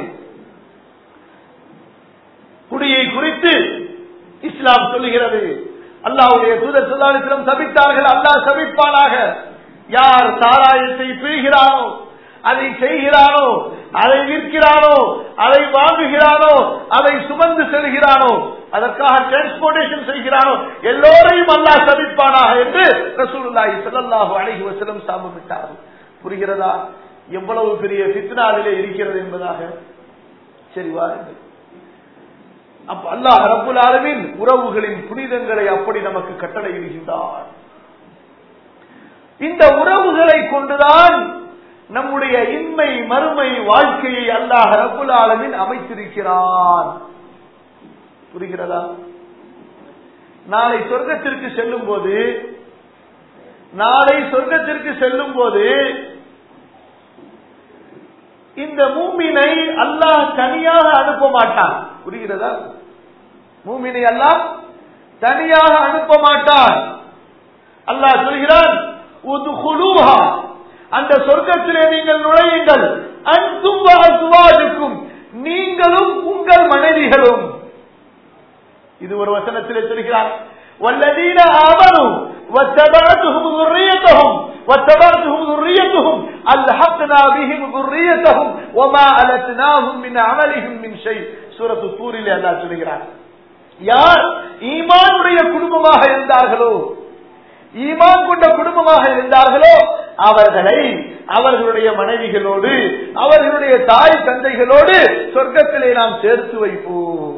குடியை குறித்து இஸ்லாம் சொல்லுகிறது அல்லாவுடைய தூதர் சுல்லாலிசிலம் சபித்தார்கள் அல்லாஹ் சபிப்பானாக யார் சாராயத்தை பீகிறானோ அதை செய்கிறானோ அதை விற்கிறானோ அதை வாங்குகிறானோ அதை சுமந்து செல்கிறானோ அதற்காக டிரான்ஸ்போர்டேஷன் செய்கிறானோ எல்லோரையும் அல்லாஹ் சபிப்பானாக என்று ரசூலுல்லாஹி ஸல்லல்லாஹு அலைஹி வஸல்லம் சாபமிட்டார்கள் புரிகிறதா எவ்வளவு பெரிய ஃபித்னாவிலே இருக்கிறது என்பதாக சரி வாருங்கள் அப்ப அல்லாஹ் ரப்புல் ஆலமீன் உறவுகளின் புனிதங்களை அப்படி நமக்கு கட்டளையிடுகின்றார் இந்த உறவுகளை கொண்டுதான் நம்முடைய இன்மை மறுமை வாழ்க்கையை அல்லாஹ் ரப்புல் ஆலமீன் அமைத்திருக்கிறான் புரிகிறதா நாளை சொர்க்கத்திற்கு செல்லும் போது நாளை சொர்க்கத்திற்கு செல்லும் போது இந்த மூமினை அல்லாஹ் தனியாக அனுப்ப மாட்டான் புரிகிறதா மூமினை அல்லாஹ் தனியாக அனுப்ப மாட்டான் அல்லாஹ் சொல்கிறான் உதுகுலூஹா அந்த சொர்க்கத்திலே நீங்கள் நுழையுங்கள் அன்தும் அசுவாஜுக்கும் நீங்களும் உங்கள் மனைவிகளும் இது ஒரு வசனத்திலே சொல்கிறார் والذين آمنوا واتبعتهم ذريتهم واتبعتهم ذريتهم ألحقنا بهم ذريتهم وما ألتناهم من عملهم من شيء سورة الطور الله சொல்கிறார் யார் ஈமானுடைய குடும்பமாக இருந்தார்களோ ஈமான் கொண்ட குடும்பமாக இருந்தார்களோ அவர்களை அவர்களுடைய மனைவிகளோடு அவர்களுடைய தாய் தந்தைகளோடு சொர்க்கத்திலே நாம் சேர்த்து வைப்போம்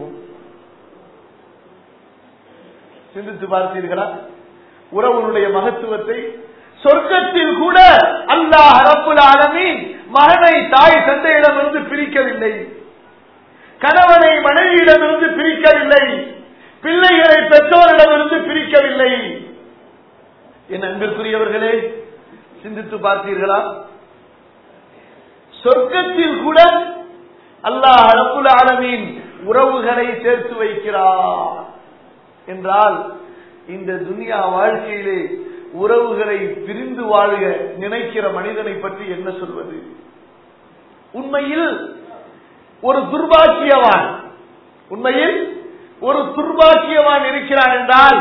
சிந்தித்து பார்த்தீர்களா உறவுடைய மகத்துவத்தை சொர்க்கத்தில் கூட அல்லாஹ் ரப்புல் ஆலமீன் மகனை தாய் தந்தையிடமிருந்து பிரிக்கவில்லை கணவனை மனைவியிடமிருந்து பிரிக்கவில்லை பிள்ளைகளை பெற்றோரிடமிருந்து பிரிக்கவில்லை என் அன்பிற்குரியவர்களே சிந்தித்து பார்த்தீர்களா சொர்க்கத்தில் கூட அல்லாஹ் ரப்புல் ஆலமீன் உறவுகளை சேர்த்து வைக்கிறார் என்றால் இந்த துனியா வாழ்க்கையிலே உறவுகளை பிரிந்து வாழ நினைக்கிற மனிதனை பற்றி என்ன சொல்வது உண்மையில் ஒரு துர்பாக்கியவான் உண்மையில் ஒரு துர்பாக்கியவான் இருக்கிறான் என்றால்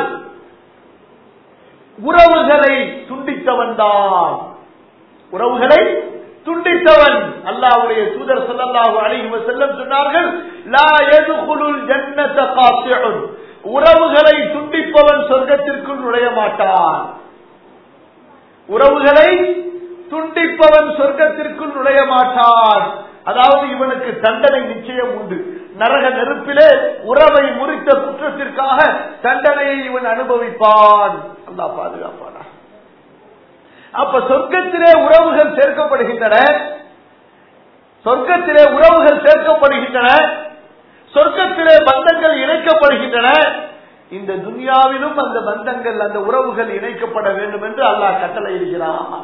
உறவுகளை துண்டித்தவன் தான் உறவுகளை துண்டித்தவன் அல்லாவுடைய தூதர் சொல்லல்லாஹு அலைஹி வஸல்லம் சொன்னார்கள் லா யதுகுலுல் ஜன்னத காத்திஉன் உறவுகளை துண்டிப்பவன் சொர்க்கத்திற்குள் நுழைய மாட்டான் உறவுகளை துண்டிப்பவன் சொர்க்கத்திற்குள் நுழைய மாட்டான் அதாவது இவனுக்கு தண்டனை நிச்சயம் உண்டு நரக நெருப்பிலே உறவை முறித்த குற்றத்திற்காக தண்டனையை இவன் அனுபவிப்பான் அல்லா பாதுகாப்பானா அப்ப சொர்க்கத்திலே உறவுகள் சேர்க்கப்படுகின்றன சொர்க்கத்திலே உறவுகள் சேர்க்கப்படுகின்றன சொர்க்கத்திலே பந்தங்கள் இணைக்கப்படுகின்றன இந்த துன்யாவிலும் அந்த பந்தங்கள் அந்த உறவுகள் இணைக்கப்பட வேண்டும் என்று அல்லாஹ் கட்டளை இருக்கிறான்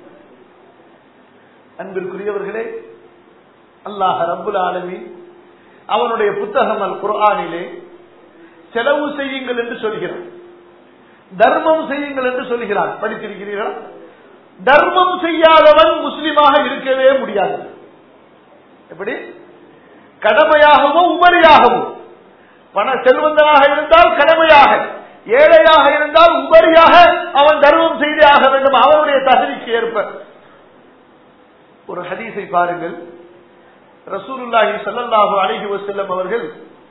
அன்பிற்குரியவர்களே அல்லாஹ் ரப்புல் ஆலமி அவனுடைய புத்தகம் அல் குர்ஆனிலே செலவு செய்யுங்கள் என்று சொல்கிறான் தர்மம் செய்யுங்கள் என்று சொல்கிறான் படித்திருக்கிறீர்களா தர்மம் செய்யாதவன் முஸ்லிமாக இருக்கவே முடியாது எப்படி கடமையாகவோ உபரியாகவோ பண செல்வந்தனாக இருந்தால் கடமையாக ஏழையாக இருந்தால் உபரியாக அவன் தர்மம் செய்தே ஆக வேண்டும் அவனுடைய தகுதிக்கு ஏற்ப ஒரு ஹதீஸை பாருங்கள் ரசூலுல்லாஹி ஸல்லல்லாஹு அலைஹி வஸல்லம் அவர்கள்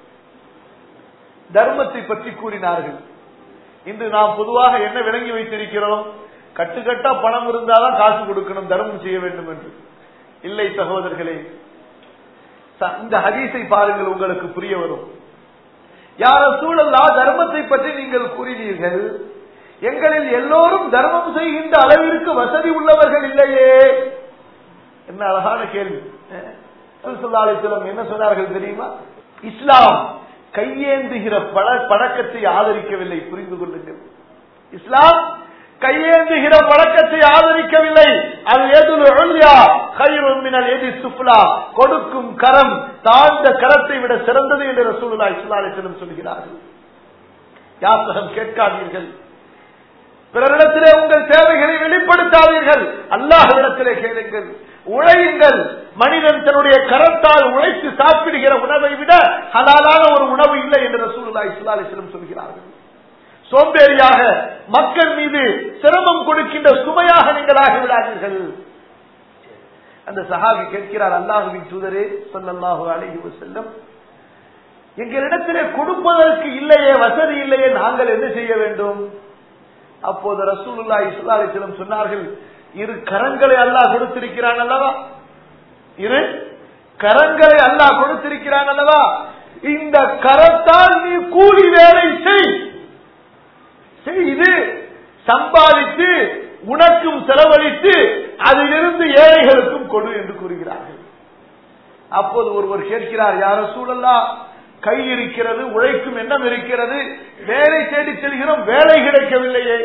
தர்மத்தை பற்றி கூறினார்கள் இன்று நாம் பொதுவாக என்ன விளங்கி வைத்திருக்கிறோம் கட்டுக்கட்டா பணம் இருந்தாதான் காசு கொடுக்கணும் தர்மம் செய்ய வேண்டும் என்று இல்லை சகோதரர்களே இந்த ஹதீஸை பாருங்கள் உங்களுக்கு புரிய வரும் யார சூழல்லா தர்மத்தை பற்றி நீங்கள் கூறினீர்கள் எங்களில் எல்லோரும் தர்மம் செய்கின்ற அளவிற்கு வசதி உள்ளவர்கள் இல்லையே என்ன அழகான கேள்வி சுல்லாலிசலம் என்ன சொன்னார்கள் தெரியுமா இஸ்லாம் கையேந்துகிற பழ பழக்கத்தை ஆதரிக்கவில்லை புரிந்து கொள்ளுங்கள் இஸ்லாம் கையேந்துகிற பழக்கத்தை ஆதரிக்கவில்லை அது எதில் எதி சுப்லா கொடுக்கும் கரம் தாழ்ந்த கரத்தை விட சிறந்தது என்று ரசூலுல்லா இஸ்லாலிசலம் சொல்கிறார்கள் யாசகம் கேட்காதீர்கள் பிறரிடத்திலே உங்கள் தேவைகளை வெளிப்படுத்தாதீர்கள் அல்லாஹிடத்திலே கேளுங்கள் உழையுங்கள் மனிதன் தன்னுடைய கரத்தால் உழைத்து சாப்பிடுகிற உணவை விட ஹலாலான ஒரு உணவு இல்லை என்று ரசூலுல்லா இஸ்லாலிசலம் சொல்கிறார்கள் சோம்பேறியாக மக்கள் மீது சிரமம் கொடுக்கின்ற சுமையாக நீங்கள் ஆகிவிடாதீர்கள் அந்த சஹாபி கேட்கிறார் அல்லாஹுவின் தூதரே சொல்லல்லாஹு அலைஹி வஸல்லம் எங்களிடத்திலே கொடுப்பதற்கு இல்லையே வசதி இல்லையே நாங்கள் என்ன செய்ய வேண்டும் அப்போது ரசூலுல்லாஹி ஸல்லல்லாஹு அலைஹி வஸல்லம் சொன்னார்கள் இரு கரங்களை அல்லாஹ் கொடுத்திருக்கிறான் அல்லவா இரு கரங்களை அல்லாஹ் கொடுத்திருக்கிறான் அல்லவா இந்த கரத்தால் நீ கூலி வேலை செய் செய்து சம்பாதித்து உனக்கும் செலவழித்து அதிலிருந்து ஏழைகளுக்கும் கொடு என்று கூறுகிறார்கள் அப்போது ஒருவர் கேட்கிறார் யார சூழல்லா கை இருக்கிறது உழைக்கும் எண்ணம் இருக்கிறது வேலை தேடி செல்கிறோம் வேலை கிடைக்கவில்லையே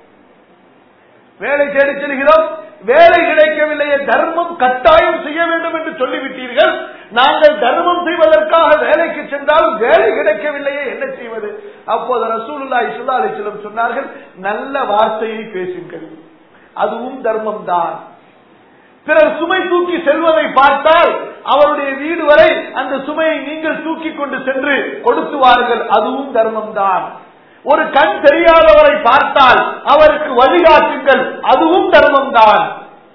வேலை தேடி செல்கிறோம் வேலை கிடைக்கவில்லையே தர்மம் கட்டாயம் செய்ய வேண்டும் என்று சொல்லிவிட்டீர்கள் நாங்கள் தர்மம் செய்வதற்காக வேலைக்கு சென்றால் வேலை கிடைக்கவில்லையே என்ன செய்வது அப்போது ரசூலுல்லா இசுல்லா அலிஸ்லம் சொன்னார்கள் நல்ல வார்த்தையை பேசுங்கள் அதுவும் தர்மம் தான் பிறர் சுமை தூக்கி செல்வதை பார்த்தால் அவருடைய வீடு வரை அந்த சுமையை நீங்கள் தூக்கி கொண்டு சென்று கொடுத்து வாருங்கள் அதுவும் தர்மம் தான் ஒரு கண் தெரியாதவரை பார்த்தால் அவருக்கு வழிகாட்டுங்கள் அதுவும் தர்மம் தான்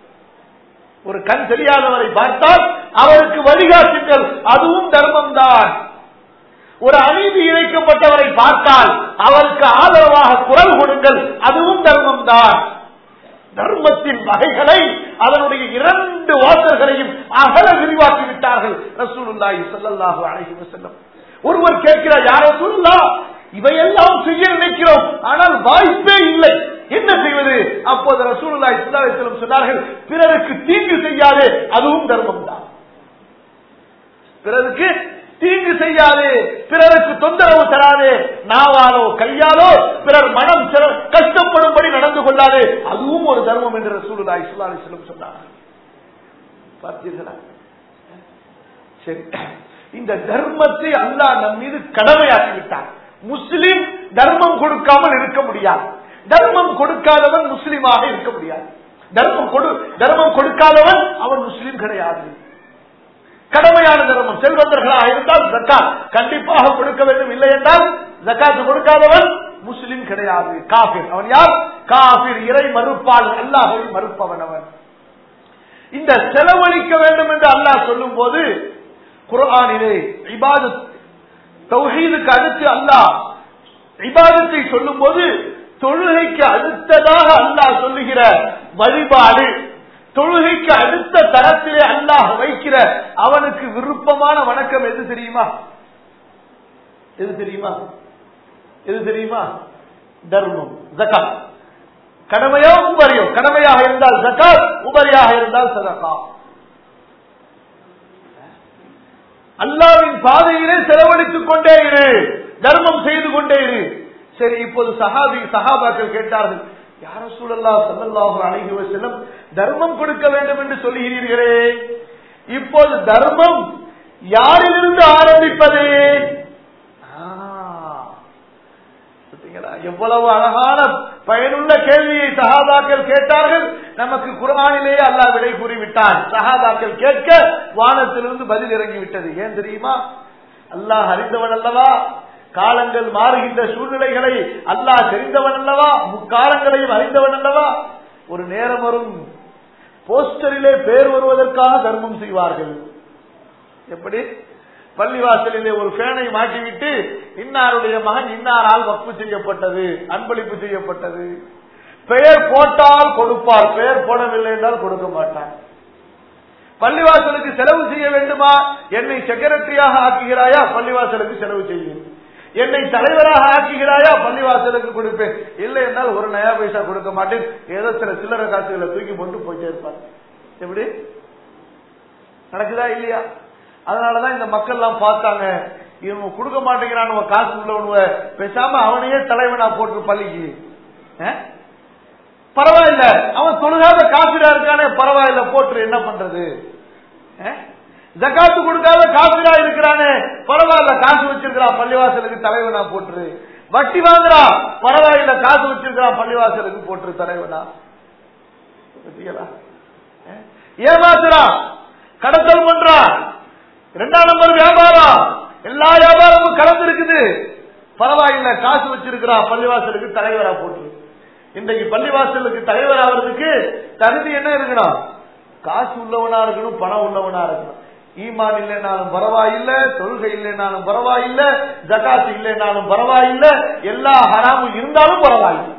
ஒரு கண் தெரியாதவரை பார்த்தால் அவருக்கு வழிகாட்டுங்கள் அதுவும் தர்மம் தான் ஒரு அநீதி இழைக்கப்பட்டவரை பார்த்தால் அவருக்கு ஆதரவாக குரல் கொடுங்கள் அதுவும் தர்மம் தான் தர்மத்தின் வகைகளை அதனுடைய இரண்டு வாசல்களையும் அகல விரிவாக்கி விட்டார்கள் ரசூலுல்லாஹி ஸல்லல்லாஹு அலைஹி வஸல்லம் ஒருவர் கேட்கிறார் யார் ரசூலுல்லா இவையெல்லாம் செய்ய நினைக்கிறோம் ஆனால் வாய்ப்பே இல்லை என்ன செய்வது அப்போது ரசூலுல்லாஹி ஸல்லல்லாஹு அலைஹி வஸல்லம் சொன்னார்கள் பிறருக்கு தீங்கு செய்யாதே அதுவும் தர்மம் தான் பிறருக்கு தீங்கு செய்யாதே பிறருக்கு தொந்தரவு தராதே நாவாலோ கையாலோ பிறர் மனம் கஷ்டப்படும்படி நடந்து கொள்ளாதே அதுவும் ஒரு தர்மம் என்று ரசூலுல்லாஹி ஸல்லல்லாஹு அலைஹி வஸல்லம் சொன்னார் பார்த்தீர்களா சரி இந்த தர்மத்தை அல்லாஹ் நம் மீது கடமையாக்கி விட்டார் முஸ்லிம் தர்மம் கொடுக்காமல் இருக்க முடியாது தர்மம் கொடுக்காதவன் முஸ்லிமாக இருக்க முடியாது தர்மம் கொடு தர்மம் கொடுக்காதவன் அவன் முஸ்லிம் கிடையாது கடமையான தர்மம் செல்வந்தர்களாக இருந்தால் ஜக்காத் கண்டிப்பாக கொடுக்க வேண்டும் இல்லை என்றால் ஜக்காத்து கொடுக்காதவன் முஸ்லிம் கிடையாது காபிர் அவன் யார் காபிர் இறை மறுப்பால் அல்லாஹை மறுப்பவன் அவன் இந்த செலவழிக்க வேண்டும் என்று அல்லாஹ் சொல்லும் போது குரானிலே இபாதத் தௌஹீதுக்கு அடுத்து அல்லாஹ் இபாதத்தை சொல்லும் போது தொழுகைக்கு அடுத்ததாக அல்லாஹ் சொல்லுகிற வழிபாடு தொழுகைக்கு அடுத்த தரத்திலே அல்லாஹ் வைக்கிற அவனுக்கு விருப்பமான வணக்கம் எது தெரியுமா எது தெரியுமா எது தெரியுமா தர்மம் ஜகாத் கடமையோ உபரியோ கடமையாக இருந்தால் ஜகாத் உபரியாக இருந்தால் சதகா அல்லாவின் பாதையிலே செலவழித்துக் கொண்டே இரு தர்மம் செய்து கொண்டே இரு சரி இப்போது சஹாபி சஹாபாக்கள் கேட்டார்கள் யார சூழல்லா சல்லல்லாஹு அலைஹி வஸல்லம் தர்மம் கொடுக்க வேண்டும் என்று சொல்லுகிறீர்களே இப்போது தர்மம் யாரிலிருந்து ஆரம்பிப்பது எவ்வளவு அழகான பயனுள்ள கேள்வியை சஹாபாக்கள் கேட்டார்கள் நமக்கு குரானிலேயே அல்லாஹ் விடை கூறிவிட்டான் சஹாபாக்கள் கேட்க வானத்திலிருந்து பதில் இறங்கிவிட்டது ஏன் தெரியுமா அல்லாஹ் அறிந்தவன் அல்லவா காலங்கள் மாறுகின்ற சூழ்நிலைகளை அல்லாஹ் தெரிந்தவன் அல்லவா முக்காலங்களையும் அறிந்தவன் அல்லவா ஒரு நேரம் வரும் போஸ்டரிலே பேர் வருவதற்காக தர்மம் செய்வார்கள் எப்படி பள்ளிவாசலிலே ஒரு ஃபேனை மாட்டிவிட்டு இன்னாருடைய மகன் இன்னாரால் வப்பு செய்யப்பட்டது அன்பளிப்பு செய்யப்பட்டது பெயர் போட்டால் கொடுப்பார் பெயர் போடவில்லை என்றால் கொடுக்க மாட்டார் பள்ளிவாசலுக்கு செலவு செய்ய வேண்டுமா என்னை செக்ரட்டரியாக ஆக்குகிறாயா பள்ளிவாசலுக்கு செலவு செய்யும் என்னை தலைவராக ஆக்குகிறாயா பள்ளிவாசலுக்கு கொடுப்பேன் இல்லை என்றால் ஒரு நயா பைசா கொடுக்க மாட்டேன் ஏதோ சில சில்லறை காசுகளை தூக்கி போட்டு போயிட்டே இருப்பார் எப்படி நடக்குதா இல்லையா அதனாலதான் இந்த மக்கள் எல்லாம் பார்த்தாங்க இவங்க கொடுக்க மாட்டேங்கிறான் காசு உள்ளவனுவ பேசாம அவனையே தலைவனா போட்டு பள்ளிக்கு பரவாயில்ல அவன் தொழுகாத காசுடா இருக்கானே பரவாயில்ல போட்டு என்ன பண்றது ஜக்காத்து கொடுக்காத காசுடா இருக்கிறானே பரவாயில்ல காசு வச்சிருக்கிறான் பள்ளிவாசலுக்கு தலைவனா போட்டுரு வட்டி வாங்குறா பரவாயில்ல காசு வச்சிருக்கிறான் பள்ளிவாசலுக்கு போட்டுரு தலைவனா ஏமாத்துறா கடத்தல் பண்றான் இரண்டாம் நம்பர் வியாபாரம் எல்லா வியாபாரமும் கலந்து இருக்குது பரவாயில்ல காசு வச்சிருக்கிறான் பள்ளிவாசலுக்கு தலைவரா போட்டு இன்றைக்கு பள்ளிவாசலுக்கு தலைவர் ஆகிறதுக்கு தகுதி என்ன இருக்கணும் காசு உள்ளவனா இருக்கணும் பணம் உள்ளவனா இருக்கணும் ஈமான் இல்லைனாலும் பரவாயில்ல தொழுகை இல்லைனாலும் பரவாயில்ல ஜகாத் இல்லைனாலும் பரவாயில்ல எல்லா ஹராமும் இருந்தாலும் பரவாயில்லை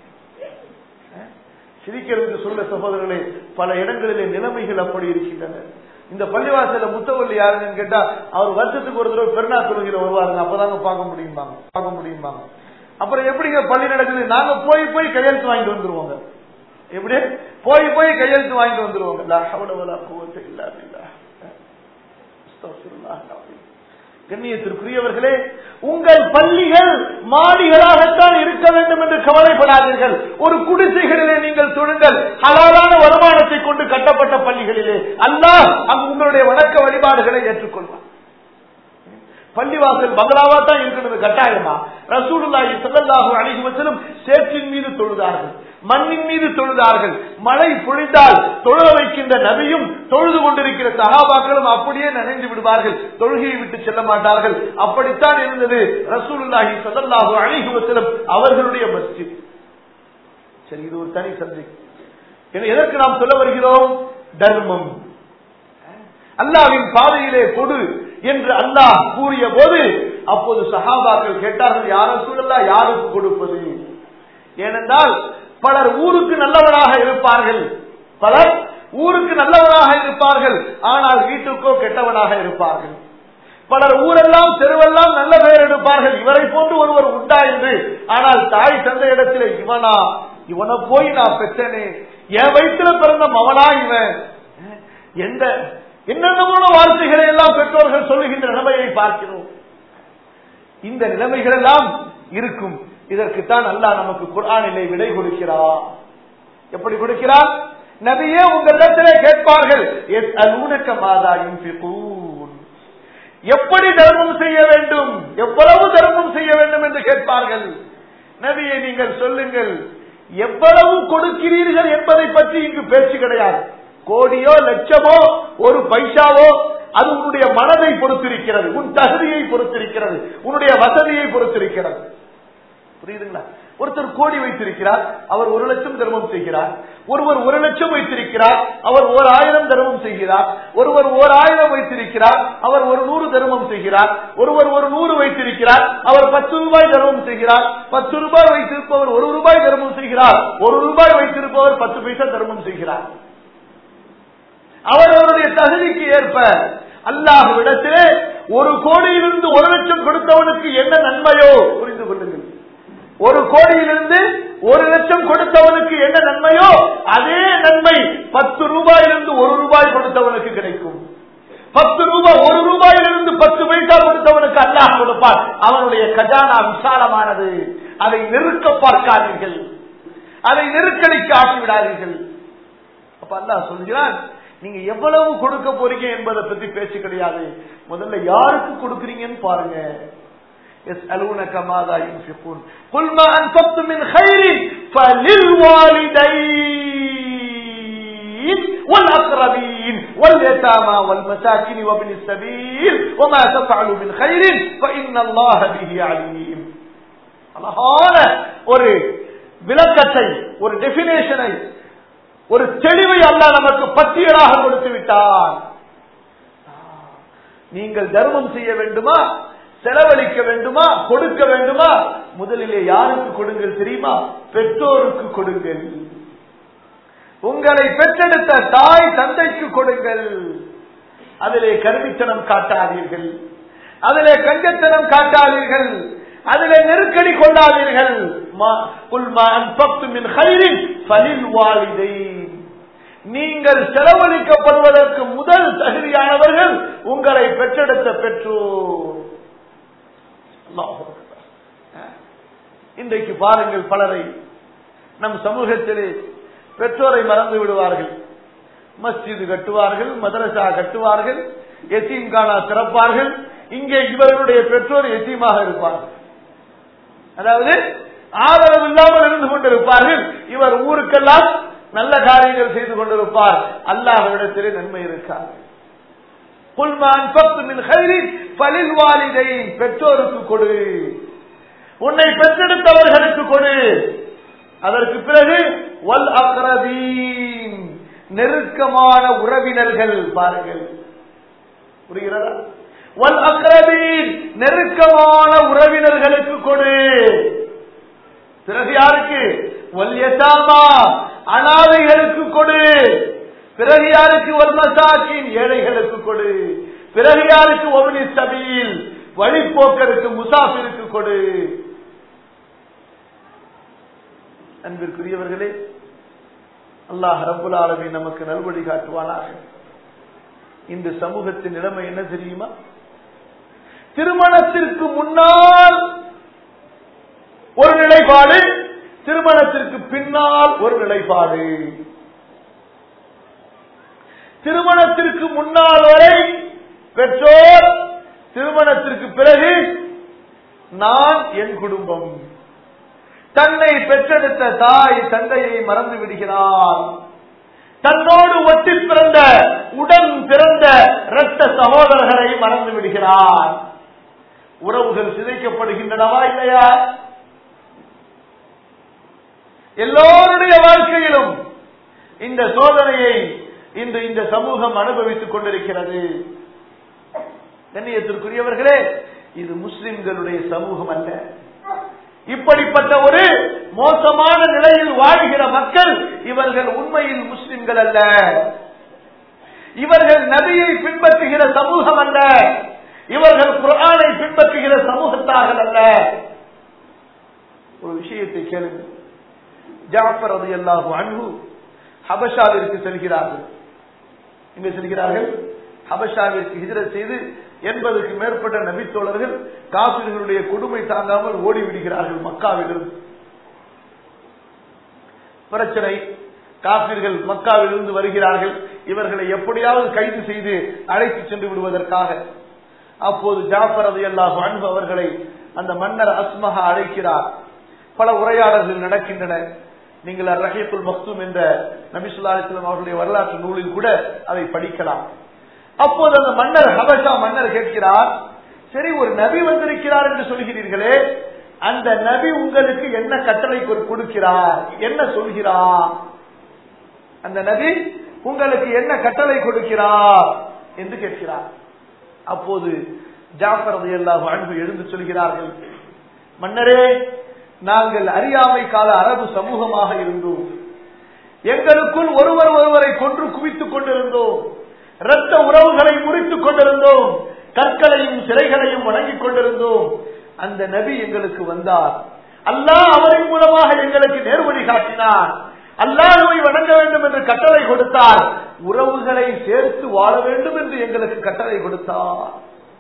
சிரிக்கிறதுக்கு சொல்ல சகோதரர்களே பல இடங்களிலே நிலைமைகள் அப்படி இருக்கின்றன இந்த பள்ளிவாசல முத்தவள்ளி யாருன்னு கேட்டா அவர் வருஷத்துக்கு ஒரு தடவை பெருநா தொழுகையில வருவாருங்க அப்பதாங்க பார்க்க முடியுமாங்க பார்க்க முடியுமாங்க அப்புறம் எப்படிங்க பள்ளி நடக்குது நாங்க போய் போய் கையெழுத்து வாங்கிட்டு வந்துருவோங்க எப்படி போய் போய் கையெழுத்து வாங்கிட்டு வந்துருவோங்க லா ஹவ்ல வலா குவத்த இல்லா பில்லாஹ். அஸ்தக்ஃபிருல்லாஹ் அல்-அஸீம். கண்ணியத்திற்குரியவர்களே உங்கள் பள்ளிகள் மாடிகளாகத்தான் இருக்க வேண்டும் என்று கவலைப்படாதீர்கள் ஒரு குடிசைகளிலே நீங்கள் தொழுங்கள் ஹலாலான வருமானத்தை கொண்டு கட்டப்பட்ட பள்ளிகளிலே அல்லாஹ் அங்கு உங்களுடைய வணக்க வழிபாடுகளை ஏற்றுக்கொள்வார் பள்ளிவாசல் பங்களாவா தான் இருக்கிறது கட்டாயமா ரசூலுல்லாஹி ஸல்லல்லாஹு அலைஹி வஸல்லம் சேற்றின் மீது தொழுதார்கள் மண்ணின் மீது தொழுதார்கள் மழை பொழிந்தால் தொழ வைக்கின்ற நபியும் தொழுது கொண்டிருக்கிற சகாபாக்களும் அப்படியே நனைந்து விடுவார்கள் தொழுகையை விட்டு செல்ல மாட்டார்கள் அப்படித்தான் இருந்தது ரசூலுல்லாஹி ஸல்லல்லாஹு அலைஹி வஸல்லம் அவர்களுடைய மஸ்ஜித் சரி இது ஒரு தனி சப்ஜெக்ட் எதற்கு நாம் சொல்ல வருகிறோம் தர்மம் அல்லாவின் பாதையிலே கொடு என்று அல்லாஹ் கூறிய போது அப்போது சஹாபாக்கள் கேட்டார்கள் யார சூழல்லா யாருக்கு கொடுப்பது ஏனென்றால் பலர் ஊருக்கு நல்லவராக இருப்பார்கள் பலர் ஊருக்கு நல்லவராக இருப்பார்கள் ஆனால் வீட்டுக்கோ கெட்டவனாக இருப்பார்கள் பலர் ஊரெல்லாம் தெருவெல்லாம் நல்ல பெயர் எடுப்பார்கள் இவரை போன்று ஒருவர் உண்டா என்று ஆனால் தாய் தந்தை இடத்திலே இவனா இவனை போய் நான் பெற்றனே என் வயிற்றுல பிறந்த மவனா இவன் எந்த என்னென்ன வார்த்தைகளை எல்லாம் பெற்றோர்கள் சொல்லுகின்ற நிலைமையை பார்க்கிறோம் இந்த நிலைமைகள் எல்லாம் இருக்கும் இதற்குத்தான் அல்லாஹ் நமக்கு குர்ஆனிலே விடை கொடுக்கிறார் எப்படி கொடுக்கிறார் நபியே உங்களிடத்திலே கேட்பார்கள் எஸ்அலூனக மாதா யுன்ஃபிகூன் எப்படி தர்மம் செய்ய வேண்டும் எவ்வளவு தர்மம் செய்ய வேண்டும் என்று கேட்பார்கள் நபியை நீங்கள் சொல்லுங்கள் எவ்வளவு கொடுக்கிறீர்கள் என்பதை பற்றி இங்கு பேச்சு கிடையாது கோடியோ லட்சமோ ஒரு பைசாவோ அது உன்னுடைய மனதை பொறுத்திருக்கிறது உன் தகுதியை பொறுத்திருக்கிறது உன்னுடைய வசதியை பொறுத்திருக்கிறது புரியுதுங்களா ஒருத்தர் கோடி வைத்திருக்கிறார் அவர் ஒரு லட்சம் தர்மம் செய்கிறார் ஒருவர் ஒரு லட்சம் வைத்திருக்கிறார் அவர் ஓர் ஆயிரம் தர்மம் செய்கிறார் ஒருவர் ஓர் ஆயிரம் வைத்திருக்கிறார் அவர் ஒரு நூறு தர்மம் செய்கிறார் ஒருவர் ஒரு நூறு வைத்திருக்கிறார் அவர் பத்து ரூபாய் தர்மம் செய்கிறார் பத்து ரூபாய் வைத்திருப்பவர் ஒரு ரூபாய் தர்மம் செய்கிறார் ஒரு ரூபாய் வைத்திருப்பவர் பத்து பைசா தர்மம் செய்கிறார் அவர் அவருடைய தகுதிக்கு ஏற்ப அல்லாஹ்விடத்திலே ஒரு கோடியிலிருந்து ஒரு லட்சம் கொடுத்தவனுக்கு என்ன நன்மையோ புரிந்து கொள்ளுங்கள் ஒரு கோடியிலிருந்து ஒரு லட்சம் கொடுத்தவனுக்கு என்ன நன்மையோ அதே நன்மை பத்து ரூபாயிலிருந்து ஒரு ரூபாய் கொடுத்தவனுக்கு கிடைக்கும் பத்து ரூபாய் ஒரு ரூபாயிலிருந்து பத்து பைசா கொடுத்தவனுக்கு அல்லாஹ் கொடுப்பார் அவனுடைய கஜானா விசாலமானது அதை நெருக்க பார்க்காதீர்கள் அதை நெருக்கடிக்கு ஆக்கிவிடாதீர்கள் அப்ப அல்லாஹ் சொல்கிறான் நீங்க எவ்வளவு கொடுக்க போறீங்க என்பதை பத்தி பேச்சு கிடையாது முதல்ல யாருக்கு கொடுக்கறீங்கன்னு பாருங்க يسألونك ماذا ينفقون قل ما أنفقتم من خير فللوالدين والأقربين واليتامى والمساكين وابن السبيل وما تفعلوا من خير فإن الله به عليم அழகான ஒரு விளக்கத்தை ஒரு டெபினேஷனை ஒரு தெளிவை அல்ல நமக்கு பட்டியலாக கொடுத்து விட்டார் நீங்கள் தர்மம் செய்ய வேண்டுமா செலவழிக்க வேண்டுமா கொடுக்க வேண்டுமா முதலிலே யாருக்கு கொடுங்கள் தெரியுமா பெற்றோருக்கு கொடுங்கள் உங்களை பெற்றெடுத்த தாய் தந்தைக்கு கொடுங்கள் அதிலே கருவித்தனம் காட்டாதீர்கள் அதிலே கஞ்சத்தனம் காட்டாதீர்கள் அதிலே நெருக்கடி கொள்ளாதீர்கள் நீங்கள் செலவழிக்கப்படுவதற்கு முதல் தகுதியானவர்கள் உங்களை பெற்றெடுத்த பெற்றோர் இன்றைக்கு பாருங்கள் பலரை நம் சமூகத்திலே பெற்றோரை மறந்து விடுவார்கள் மஸ்ஜிது கட்டுவார்கள் மதரசா கட்டுவார்கள் எத்தீம் கானா திறப்பார்கள் இங்கே இவர்களுடைய பெற்றோர் எத்தீமாக இருப்பார்கள் அதாவது ஆதரவு இல்லாமல் இருந்து கொண்டிருப்பார்கள் இவர் ஊருக்கெல்லாம் நல்ல காரியங்கள் செய்து கொண்டிருப்பார் அல்லாஹ்விடத்திலே நன்மை இருக்காது பெற்றோருக்கு கொடு உன்னை பெற்றெடுத்தவர்களுக்கு கொடு அதற்கு பிறகு வல் அக்ரபீன் நெருக்கமான உறவினர்கள் பாருங்கள் புரிகிறதா வல் அக்ரபீன் நெருக்கமான உறவினர்களுக்கு கொடு பிறகு யாருக்கு வல் யதாமா அனாதைகளுக்கு கொடு பிறகு யாருக்கு வல் மசாக்கின் ஏழைகளுக்கு கொடு பிறகு யாருக்கு ஒவனி சபீல் வழிப்போக்கருக்கு முசாஃபிருக்கு கொடு அன்பிற்குரியவர்களே அல்லாஹ் ரபுல் ஆலமி நமக்கு நல்வழி காட்டுவானாக இந்த சமூகத்தின் நிலைமை என்ன தெரியுமா திருமணத்திற்கு முன்னால் ஒரு நிலைப்பாடு திருமணத்திற்கு பின்னால் ஒரு நிலைப்பாடு திருமணத்திற்கு முன்னால் வரை பெற்றோர் திருமணத்திற்கு பிறகு நான் என் குடும்பம் தன்னை பெற்றெடுத்த தாய் தந்தையை மறந்து விடுகிறார் தன்னோடு ஒட்டி பிறந்த உடன் பிறந்த இரத்த சகோதரர்களை மறந்து விடுகிறார் உறவுகள் சிதைக்கப்படுகின்றனவா இல்லையா எல்லோருடைய வாழ்க்கையிலும் இந்த சோதனையை இன்று இந்த சமூகம் அனுபவித்துக் கொண்டிருக்கிறது கண்ணியத்திற்குரியவர்களே இது முஸ்லிம்களுடைய சமூகம் அல்ல இப்படிப்பட்ட ஒரு மோசமான நிலையில் வாழ்கிற மக்கள் இவர்கள் உண்மையில் முஸ்லிம்கள் அல்ல இவர்கள் நபியை பின்பற்றுகிற சமூகம் அல்ல இவர்கள் குரானை பின்பற்றுகிற சமூகத்தார்கள் அல்ல ஒரு விஷயத்தை கேளுங்கள் ஜாஃபர் அது எல்லாகும் அன்பு ஹபஷாவிற்கு செல்கிறார்கள் எங்க செல்கிறார்கள் ஹபஷாவிற்கு ஹிஜரத் செய்து எண்பதுக்கு மேற்பட்ட நபித்தோழர்கள் காசிர்களுடைய கொடுமை தாங்காமல் ஓடிவிடுகிறார்கள் மக்காவிலிருந்து பிரச்சனை காபிர்கள் மக்காவிலிருந்து வருகிறார்கள் இவர்களை எப்படியாவது கைது செய்து அழைத்து சென்று விடுவதற்காக அப்போது ஜாஃபர் அது அல்லாஹ் அன்பு அவர்களை அந்த மன்னர் அஸ்மஹா அழைக்கிறார் பல உரையாடல்கள் நடக்கின்றன நீங்கள் ரஹீபுல் மக்தூம் என்ற நபிசுல்லா அலிஸ்லாம் அவர்களுடைய வரலாற்று நூலில் கூட அதை படிக்கலாம் அப்போது அந்த மன்னர் ஹபஷா மன்னர் கேட்கிறார் சரி ஒரு நபி வந்திருக்கிறார் என்று சொல்கிறீர்களே அந்த நபி உங்களுக்கு என்ன கட்டளை கொடுக்கிறார் என்ன சொல்கிறார் அந்த நபி உங்களுக்கு என்ன கட்டளை கொடுக்கிறார் என்று கேட்கிறார் அப்போது ஜாஃபர் எல்லாம் அன்பு எழுந்து சொல்கிறார்கள் மன்னரே நாங்கள் அறியாமை கால அரபு சமூகமாக இருந்தோம் எங்களுக்குள் ஒருவர் ஒருவரை கொன்று குவித்துக் கொண்டிருந்தோம் இரத்த உறவுகளை முறித்துக் கொண்டிருந்தோம் கற்களையும் சிலைகளையும் வணங்கிக் கொண்டிருந்தோம் அந்த நபி எங்களுக்கு வந்தார் அல்லாஹ் அவரின் மூலமாக எங்களுக்கு நேர்வழி காட்டினார் அல்லாஹுவை வணங்க வேண்டும் என்று கட்டளை கொடுத்தார் உறவுகளை சேர்த்து வாழ வேண்டும் என்று எங்களுக்கு கட்டளை கொடுத்தார்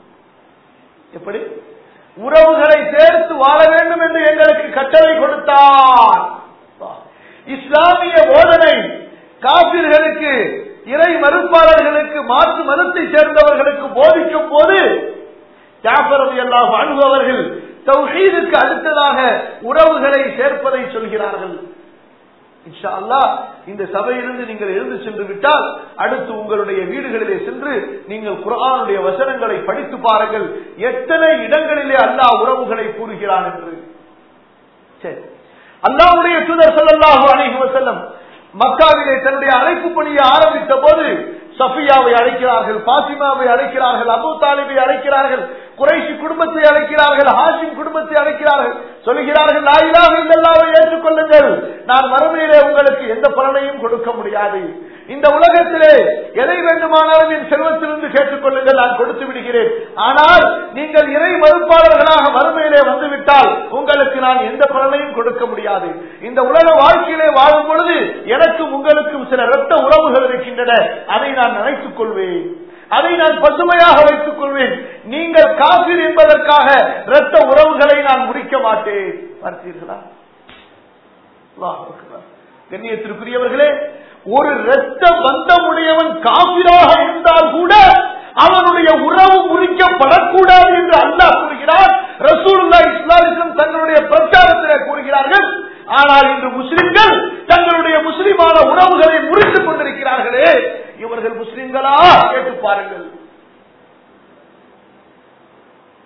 எப்படி உறவுகளை சேர்த்து வாழ வேண்டும் என்று எங்களுக்கு கட்டளை கொடுத்தார் இஸ்லாமிய போதனை காபிர்களுக்கு இறை மறுப்பாளர்களுக்கு மாற்று மதத்தை சேர்ந்தவர்களுக்கு போதிக்கும் போது ஜாபரது எல்லாம் அணுபவர்கள் தௌஹீதுக்கு அடுத்ததாக உறவுகளை சேர்ப்பதை சொல்கிறார்கள் இன்ஷா அல்லா இந்த சபையிலிருந்து நீங்கள் எழுந்து சென்று விட்டால் அடுத்து உங்களுடைய வீடுகளிலே சென்று நீங்கள் குரானுடைய வசனங்களை படித்து பாருங்கள் எத்தனை இடங்களிலே அல்லாஹ் உறவுகளை கூறுகிறான் என்று சரி அல்லாவுடைய தூதர் சொல்லல்லாஹு அலைஹி வஸல்லம் மக்காவிலே தன்னுடைய அழைப்பு பணியை ஆரம்பித்த போது சஃபியாவை அழைக்கிறார்கள் பாசிமாவை அழைக்கிறார்கள் அபு தாலிபை அழைக்கிறார்கள் குறைசி குடும்பத்தை அழைக்கிறார்கள் ஹாஷிம் குடும்பத்தை அழைக்கிறார்கள் சொல்லுகிறார்கள் நாயிலாக இல்லல்லாவை ஏற்றுக்கொள்ளுங்கள் நான் மறுமையிலே உங்களுக்கு எந்த பலனையும் கொடுக்க முடியாது இந்த உலகத்திலே எதை வேண்டுமானாலும் என் செல்வத்திலிருந்து கேட்டுக்கொள்ளுங்கள் நான் கொடுத்து விடுகிறேன் ஆனால் நீங்கள் இறை மறுப்பாளர்களாக மறுமையிலே வந்துவிட்டால் உங்களுக்கு நான் எந்த பலனையும் கொடுக்க முடியாது இந்த உலக வாழ்க்கையிலே வாழும் பொழுது எனக்கும் உங்களுக்கும் சில இரத்த உறவுகள் இருக்கின்றன அதை நான் நினைத்துக் கொள்வேன் அதை நான் பசுமையாக வைத்துக் கொள்வேன் நீங்கள் காசிர் என்பதற்காக இரத்த உறவுகளை நான் முடிக்க மாட்டேன் பார்த்தீர்களா கண்ணியத்திற்குரியவர்களே ஒரு இரத்த பந்தமுடையவன் காபிராக இருந்தால் கூட அவனுடைய உறவு முறிக்கப்படக்கூடாது என்று அல்லாஹ் கூறுகிறார் ரசூலுல்லா இஸ்லாமிசம் தங்களுடைய பிரச்சாரத்தில் கூறுகிறார்கள் ஆனால் இன்று முஸ்லிம்கள் தங்களுடைய முஸ்லிமான உறவுகளை முறித்துக் கொண்டிருக்கிறார்களே இவர்கள் முஸ்லிம்களா கேட்டு பாருங்கள்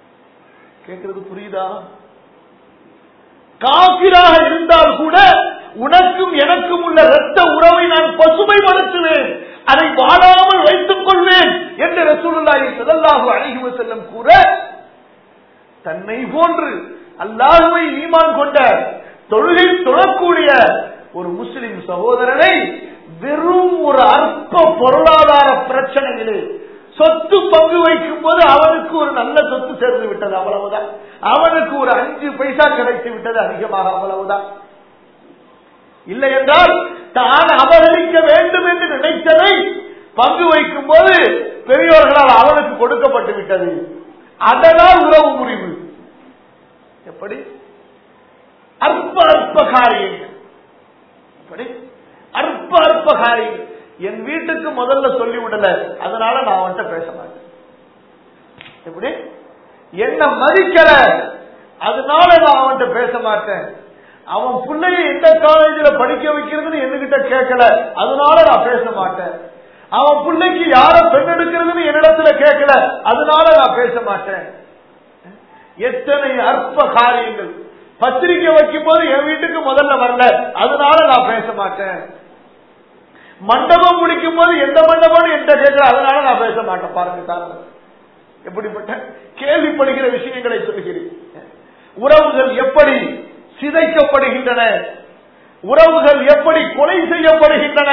கேட்கிறது புரியுதா காபிராக இருந்தால் கூட உனக்கும் எனக்கும் உள்ள இரத்த உறவை நான் பசுமைப்படுத்துவேன் அதை வாழாமல் வைத்துக் கொள்வேன் என்று ரசூலுல்லாஹி ஸல்லல்லாஹு அலைஹி வஸல்லம் கூற தன்னை போன்று அல்லாஹுவை ஈமான் கொண்ட தொழுகை தொழக்கூடிய ஒரு முஸ்லிம் சகோதரனை வெறும் ஒரு அற்ப பொருளாதார பிரச்சனையிலே சொத்து பங்கு வைக்கும் போது அவனுக்கு ஒரு நல்ல சொத்து சேர்ந்து விட்டது அவ்வளவுதான் அவனுக்கு ஒரு அஞ்சு பைசா கிடைத்து விட்டது அதிகமாக அவ்வளவுதான் இல்லை என்றால் தான் அபகரிக்க வேண்டும் என்று நினைத்ததை பங்கு வைக்கும் போது பெரியோர்களால் அவனுக்கு கொடுக்கப்பட்டு விட்டது அதனால் உறவு முறிவு எப்படி அற்ப அற்ப காரியங்கள் எப்படி அற்ப அற்ப காரியங்கள் என் வீட்டுக்கு முதல்ல சொல்லி விடல அதனால நான் அவன்கிட்ட பேச மாட்டேன் எப்படி என்ன மதிக்கல அதனால நான் அவன்கிட்ட பேச மாட்டேன் அவன் பிள்ளைய எந்த காலேஜில படிக்க வைக்கிறதுன்னு என்கிட்ட கேட்கல அதனால நான் பேச மாட்டேன் அவன் பிள்ளைக்கு யார பெண் எடுக்கிறதுன்னு என்னிடத்துல கேட்கல அதனால நான் பேச மாட்டேன் எத்தனை அற்ப காரியங்கள் பத்திரிக்கை வைக்கும் போது என் வீட்டுக்கு முதல்ல வரல அதனால நான் பேச மாட்டேன் மண்டபம் முடிக்கும் போது எந்த மண்டபம் என்கிட்ட கேட்கல அதனால நான் பேச மாட்டேன் பாருங்க காரணம் எப்படிப்பட்ட கேள்விப்படுகிற விஷயங்களை சொல்கிறேன் உறவுகள் எப்படி சிதைக்கப்படுகின்றன உறவுகள் எப்படி கொலை செய்யப்படுகின்றன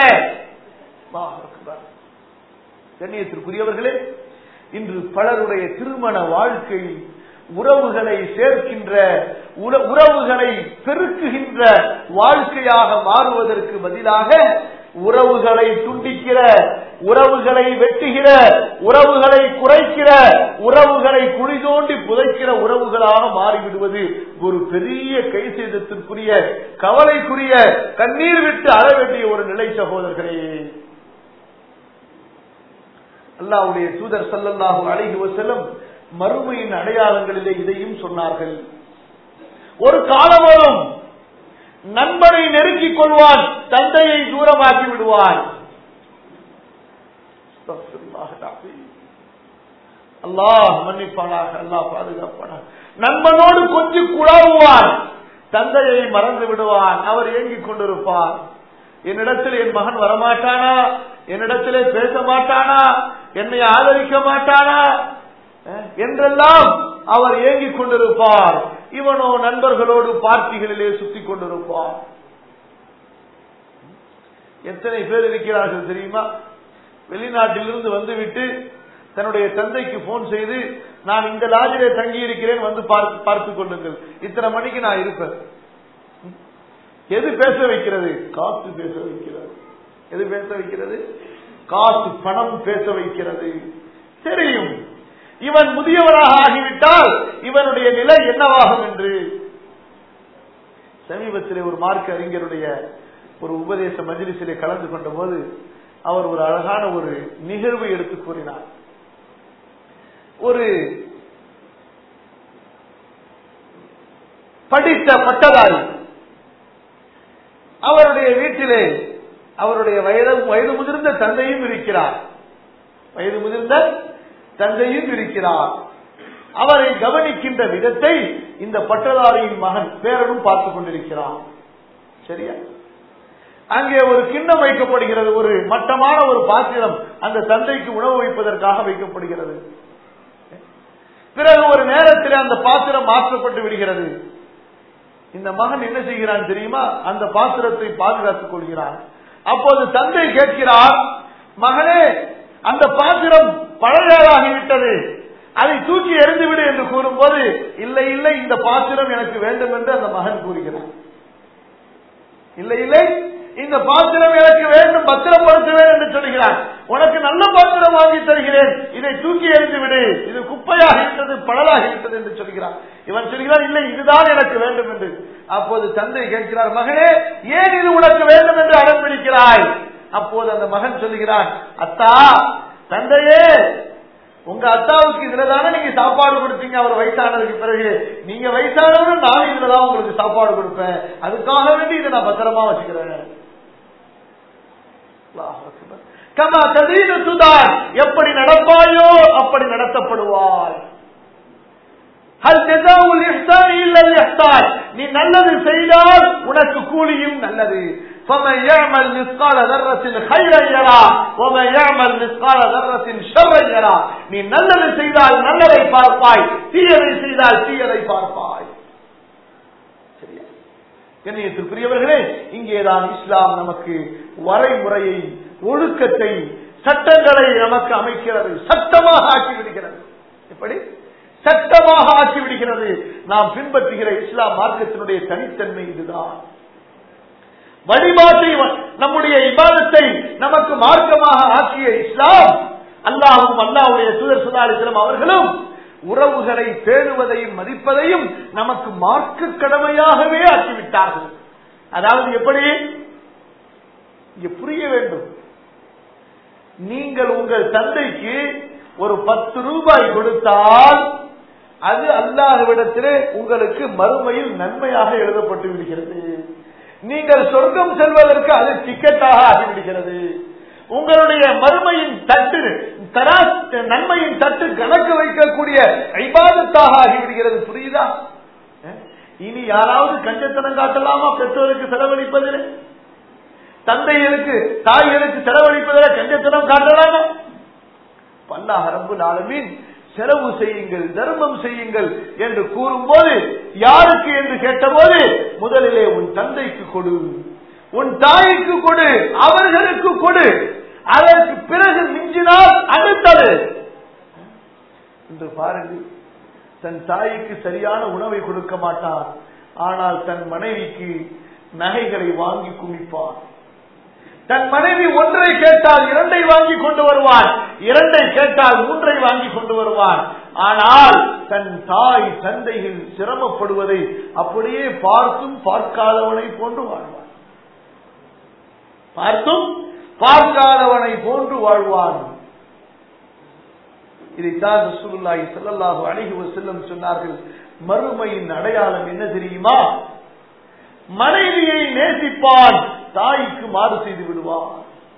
கண்ணியத்திற்குரியவர்களே இன்று பலருடைய திருமண வாழ்க்கை உறவுகளை சேர்க்கின்ற உறவுகளை பெருக்குகின்ற வாழ்க்கையாக மாறுவதற்கு பதிலாக உறவுகளை துண்டிக்கிற உறவுகளை வெட்டுகிற உறவுகளை குறைக்கிற உறவுகளை குழி தோண்டி புதைக்கிற உறவுகளாக மாறிவிடுவது ஒரு பெரிய கை சேதத்திற்குரிய கவலைக்குரிய கண்ணீர் விட்டு அற வேண்டிய ஒரு நிலை சகோதரர்களே அல்லாவுடைய தூதர் சல்லல்லாஹு அலைஹி வஸல்லம் மறுமையின் அடையாளங்களிலே இதையும் சொன்னார்கள் ஒரு காலம் வரும் நண்பனை நெருக்கிக் கொள்வான் தந்தையை தூரமாக்கி விடுவான் அல்லாஹ் மன்னிப்பானாக அல்லாஹ் பாதுகாப்பானாக நண்பனோடு கொஞ்சம் குழாவுவான் தந்தையை மறந்து விடுவான் அவர் ஏங்கிக் கொண்டிருப்பார் என்னிடத்தில் என் மகன் வரமாட்டானா என்னிடத்திலே பேச மாட்டானா என்னை ஆதரிக்க மாட்டானா என்றெல்லாம் அவர் ஏங்கிக் கொண்டிருப்பார் இவனோ நண்பர்களோடு பார்ட்டிகளிலே சுத்தி கொண்டிருப்பார் எத்தனை பேர் இருக்கிறார்கள் தெரியுமா வெளிநாட்டிலிருந்து வந்துவிட்டு தன்னுடைய தந்தைக்கு போன் செய்து நான் இந்த லாஜிலே தங்கி இருக்கிறேன் வந்து பார்த்துக் கொள்ளுங்கள் இத்தனை மணிக்கு நான் இருப்பேன் எது பேச வைக்கிறது காசு பேச வைக்கிறது எது பேச வைக்கிறது காசு பணம் பேச வைக்கிறது தெரியும் இவன் முதியவராக ஆகிவிட்டால் இவனுடைய நிலை என்னவாகும் என்று சமீபத்தில் ஒரு மார்க்க அறிஞருடைய ஒரு உபதேச மஜிலிசிலே கலந்து கொண்ட போது அவர் ஒரு அழகான ஒரு நிகழ்வை எடுத்து கூறினார் ஒரு படித்த பட்டதாரி அவருடைய வீட்டிலே அவருடைய வயது வயது முதிர்ந்த தந்தையும் இருக்கிறார் வயது முதிர்ந்த தந்தையும் இருக்கிறார் அவரை கவனிக்கின்ற விதத்தை இந்த பட்டதாரியின் மகன் பேரனும் பார்த்துக் கொண்டிருக்கிறான் சரியா அங்கே ஒரு கிண்ணம் வைக்கப்படுகிறது ஒரு மட்டமான ஒரு பாத்திரம் அந்த தந்தைக்கு உணவு வைப்பதற்காக வைக்கப்படுகிறது பிறகு ஒரு நேரத்தில் அந்த பாத்திரம் மாற்றப்பட்டு விடுகிறது இந்த மகன் என்ன செய்கிறான் தெரியுமா அந்த பாத்திரத்தை பாதுகாத்துக் கொள்கிறான் அப்போது தந்தை கேட்கிறார் மகனே அந்த பாத்திரம் பழையதாகிவிட்டது அதை தூக்கி எறிந்துவிடு என்று கூறும்போது இல்லை இல்லை இந்த பாத்திரம் எனக்கு வேண்டும் என்று அந்த மகன் கூறுகிறான் இல்லை இல்லை இந்த பாத்திரம் எனக்கு வேண்டும் பத்திரப்படுத்துவேன் என்று சொல்கிறான் உனக்கு நல்ல பாத்திரம் வாங்கி தருகிறேன் இதை தூக்கி எறிந்து விடு இது குப்பையாகிவிட்டது பழலாகிவிட்டது என்று சொல்கிறான் இவன் சொல்கிறான் இல்லை இதுதான் எனக்கு வேண்டும் என்று அப்போது தந்தை கேட்கிறார் மகனே ஏன் இது உனக்கு வேண்டும் என்று அடம் பிடிக்கிறாய் அப்போது அந்த மகன் சொல்லுகிறான் அத்தா தந்தையே உங்க அத்தாவுக்கு இதுலதானே நீங்க சாப்பாடு கொடுத்தீங்க அவர் வயசானதுக்கு பிறகு நீங்க வயசானவரும் நான் இதுலதான் உங்களுக்கு சாப்பாடு கொடுப்பேன் அதுக்காக வேண்டி இதை நான் பத்திரமா வச்சுக்கிறேன் கமா கதீன சுதான் எப்படி நடப்பாயோ அப்படி நடத்தப்படுவாய் ஹல் ஜஸாவுல் இஹ்சான் இல்லல் இஹ்சான் நீ நல்லது செய்தால் உனக்கு கூலியும் நல்லது فمن يعمل مثقال ذرة خيرا يرى ومن يعمل مثقال ذرة شرا يرى நீ நல்லது செய்தால் நல்லதை பார்ப்பாய் தீயதை செய்தால் தீயதை பார்ப்பாய் சரியா கண்ணியத்திற்குரியவர்களே இங்கேதான் இஸ்லாம் நமக்கு வரைமுறையை ஒழுக்கத்தை சட்டங்களை நமக்கு அமைக்கிறது சட்டமாக ஆக்கி விடுகிறது எப்படி சட்டமாக ஆக்கி விடுகிறது நாம் பின்பற்றுகிற இஸ்லாம் மார்க்கத்தினுடைய தனித்தன்மை இதுதான் வழிபாட்டை நம்முடைய இபாதத்தை நமக்கு மார்க்கமாக ஆக்கிய இஸ்லாம் அல்லாஹும் அல்லாவுடைய தூதர் சுதாரிசலம் அவர்களும் உறவுகளை பேணுவதையும் மதிப்பதையும் நமக்கு மார்க்க கடமையாகவே ஆக்கிவிட்டார்கள் அதாவது எப்படி இங்க புரிய வேண்டும் நீங்கள் உங்கள் தந்தைக்கு ஒரு பத்து ரூபாய் கொடுத்தால் அது அல்லாஹ்விடத்திலே உங்களுக்கு மறுமையில் நன்மையாக எழுதப்பட்டு விடுகிறது நீங்கள் சொர்க்கம் செல்வதற்கு அது டிக்கெட்டாக ஆகிவிடுகிறது உங்களுடைய மறுமையின் தட்டு தராஸ் நன்மையின் தட்டு கணக்கு வைக்கக்கூடிய ஐபாதத்தாக ஆகிவிடுகிறது புரியுதா இனி யாராவது கஞ்சத்தனம் காட்டலாமா பெற்றோருக்கு செலவழிப்பதில் தந்தைகளுக்கு தாய்களுக்கு செலவழிப்பதில் கஞ்சத்தனம் காட்டலாமா பல்லாஹ் ரப்புல் ஆலமீன் செலவு செய்யுங்கள் தர்மம் செய்யுங்கள் என்று கூறும்போது யாருக்கு என்று கேட்டபோது முதலிலே உன் தந்தைக்கு கொடு உன் தாய்க்கு கொடு அவர்களுக்கு கொடு அதற்கு பிறகு மிஞ்சினால் அடுத்தது என்று பாருங்கள் தன் தாய்க்கு சரியான உணவை கொடுக்க மாட்டான் ஆனால் தன் மனைவிக்கு நகைகளை வாங்கி குமிப்பான் தன் மனைவி ஒன்றை கேட்டால் இரண்டை வாங்கி கொண்டு வருவான் இரண்டை கேட்டால் மூன்றை வாங்கி கொண்டு வருவான் ஆனால் தன் தாய் தந்தைகள் சிரமப்படுவதை அப்படியே பார்த்தும் பார்க்காதவனை போன்று வாழ்வான் பார்த்தும் பார்க்காதவனை போன்று வாழ்வான் இதைத்தான் ரசூலுல்லாஹி ஸல்லல்லாஹு அலைஹி வஸல்லம் சொன்னார்கள் மறுமையின் அடையாளம் என்ன தெரியுமா மனைவியை நேசிப்பான் தாய்க்கு மாறு செய்து விடுவான்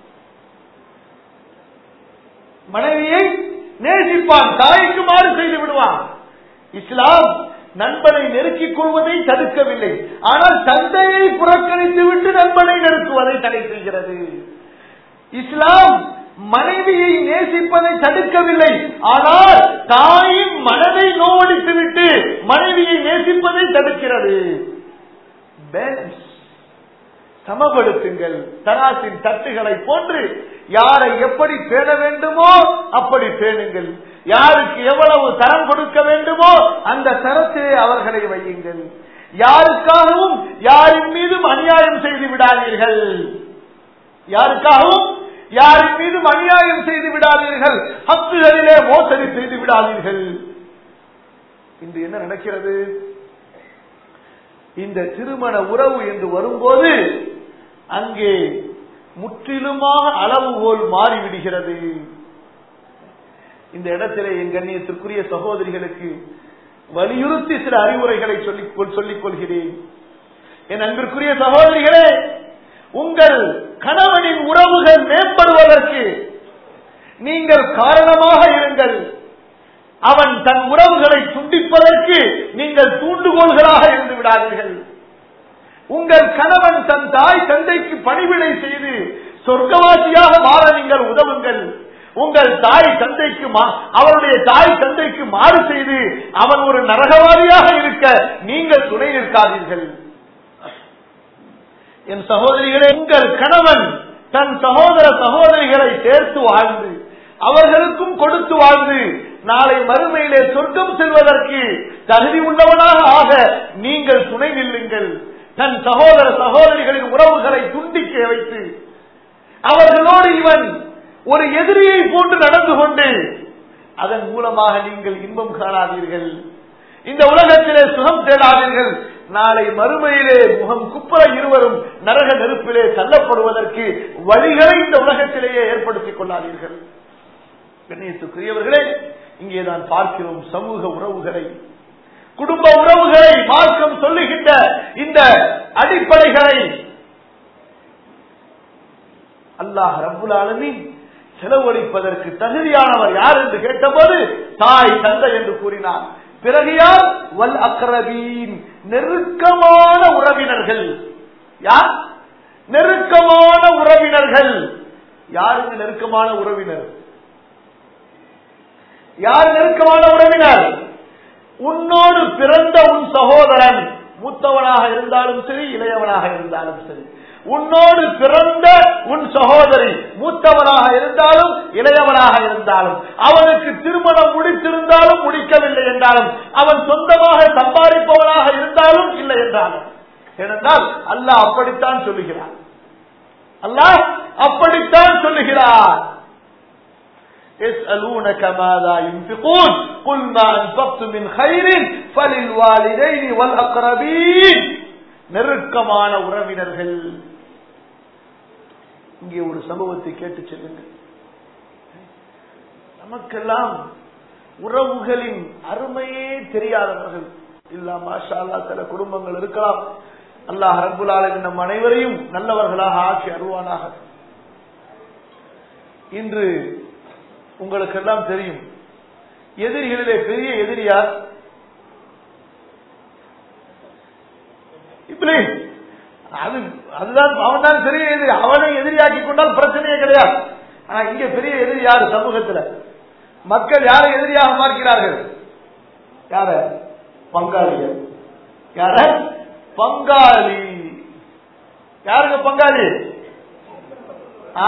மனைவியை நேசிப்பான் தாய்க்கு மாறு செய்து விடுவான் இஸ்லாம் நண்பனை நெருக்கிக் கொள்வதை தடுக்கவில்லை ஆனால் தந்தையை புறக்கணித்து விட்டு நண்பனை நெருக்குவதை தடை செய்கிறது இஸ்லாம் மனைவியை நேசிப்பதை தடுக்கவில்லை ஆனால் தாயின் மனதை நோவடித்து விட்டு மனைவியை நேசிப்பதை தடுக்கிறது பேலன்ஸ் சமப்படுத்துங்கள் தராசின் தட்டுகளை போன்று யாரை எப்படி பேண வேண்டுமோ அப்படி பேணுங்கள் யாருக்கு எவ்வளவு தரம் கொடுக்க வேண்டுமோ அந்த தரத்திலே அவர்களை வையுங்கள் யாருக்காகவும் யாரின் மீதும் அநியாயம் செய்து விடாதீர்கள் யாருக்காகவும் யாரின் மீதும் அநியாயம் செய்து விடாதீர்கள் ஹத்துகளிலே மோசடி செய்து விடாதீர்கள் இன்று என்ன நடக்கிறது இந்த திருமண உறவு என்று வரும்போது அங்கே முற்றிலுமாக அளவுகோல் மாறிவிடுகிறது இந்த இடத்திலே என் கண்ணியத்திற்குரிய சகோதரிகளுக்கு வலியுறுத்தி சில அறிவுரைகளை சொல்லிக் சொல்லிக் கொள்கிறேன் என் அன்பிற்குரிய சகோதரிகளே உங்கள் கணவனின் உறவுகள் மேம்படுவதற்கு நீங்கள் காரணமாக இருங்கள் அவன் தன் உறவுகளை துண்டிப்பதற்கு நீங்கள் தூண்டுகோள்களாக இருந்து விடாதீர்கள் உங்கள் கணவன் தன் தாய் தந்தைக்கு பணிவிடை செய்து சொர்க்கவாசியாக மாற நீங்கள் உதவுங்கள் உங்கள் தாய் தந்தைக்கு அவருடைய தாய் தந்தைக்கு மாறு செய்து அவன் ஒரு நரகவாதியாக இருக்க நீங்கள் துணை நிற்காதீர்கள் என் சகோதரிகளே உங்கள் கணவன் தன் சகோதர சகோதரிகளை சேர்த்து வாழ்ந்து அவர்களுக்கும் கொடுத்து வாழ்ந்து நாளை மறுமையிலே சொர்க்கம் செல்வதற்கு தகுதி உள்ளவனாக ஆக நீங்கள் துணை நில்லுங்கள் தன் சகோதர சகோதரிகளின் உறவுகளை துண்டிக்க வைத்து அவர்களோடு இவன் ஒரு எதிரியை போன்று நடந்து கொண்டு அதன் மூலமாக நீங்கள் இன்பம் காணாதீர்கள் இந்த உலகத்திலே சுகம் தேடாதீர்கள் நாளை மறுமையிலே முகம் குப்பர இருவரும் நரக நெருப்பிலே தள்ளப்படுவதற்கு வழிகளை இந்த உலகத்திலேயே ஏற்படுத்திக் கொள்ளாதீர்கள் கண்ணியத்துக்குரியவர்களே இங்கேதான் பார்க்கிறோம் சமூக உறவுகளை குடும்ப உறவுகளை மார்க்கம் சொல்லுகின்ற இந்த அடிப்படைகளை அல்லாஹ் ரப்புல் ஆலமீன் செலவழிப்பதற்கு தகுதியானவர் யார் என்று கேட்டபோது தாய் தந்தை என்று கூறினார் பிறகு யார் வல் அக்ரபீன் நெருக்கமான உறவினர்கள் யார் நெருக்கமான உறவினர்கள் யாருக்கு நெருக்கமான உறவினர் யார் நெருக்கமான உறவினர் உன்னோடு பிறந்த உன் சகோதரன் மூத்தவனாக இருந்தாலும் சரி இளையவனாக இருந்தாலும் சரி உன்னோடு பிறந்த உன் சகோதரி மூத்தவனாக இருந்தாலும் இளையவனாக இருந்தாலும் அவனுக்கு திருமணம் முடித்திருந்தாலும் முடிக்கவில்லை என்றாலும் அவன் சொந்தமாக சம்பாதிப்பவனாக இருந்தாலும் இல்லை என்றாலும் ஏனென்றால் அல்லாஹ் அப்படித்தான் சொல்லுகிறான் அல்லாஹ் அப்படித்தான் சொல்லுகிறார் يسألونك ماذا ينفقون قل ما أنفقتم من خير فللوالدين والأقربين நெருக்கமான உறவினர்கள் இங்கே ஒரு சம்பவத்தை கேட்டு செல்லுங்கள் நமக்கெல்லாம் உறவுகளின் அருமையே தெரியாதவர்கள் இல்ல மாஷா அல்லா சில குடும்பங்கள் இருக்கலாம் அல்லாஹ் ரபுல் ஆலமின் நம் அனைவரையும் நல்லவர்களாக ஆக்கி அருவானாக இன்று உங்களுக்கு எல்லாம் தெரியும் எதிரிகளிலே பெரிய எதிரியார் இப்படி அது அதுதான் அவன் தான் பெரிய எதிரி அவனை எதிரியாக்கி கொண்டால் பிரச்சனையே கிடையாது ஆனா இங்க பெரிய எதிரி யாரு சமூகத்துல மக்கள் யாரை எதிரியாக பார்க்கிறார்கள் யார பங்காளிகள் யார பங்காளி யாருங்க பங்காளி ஆ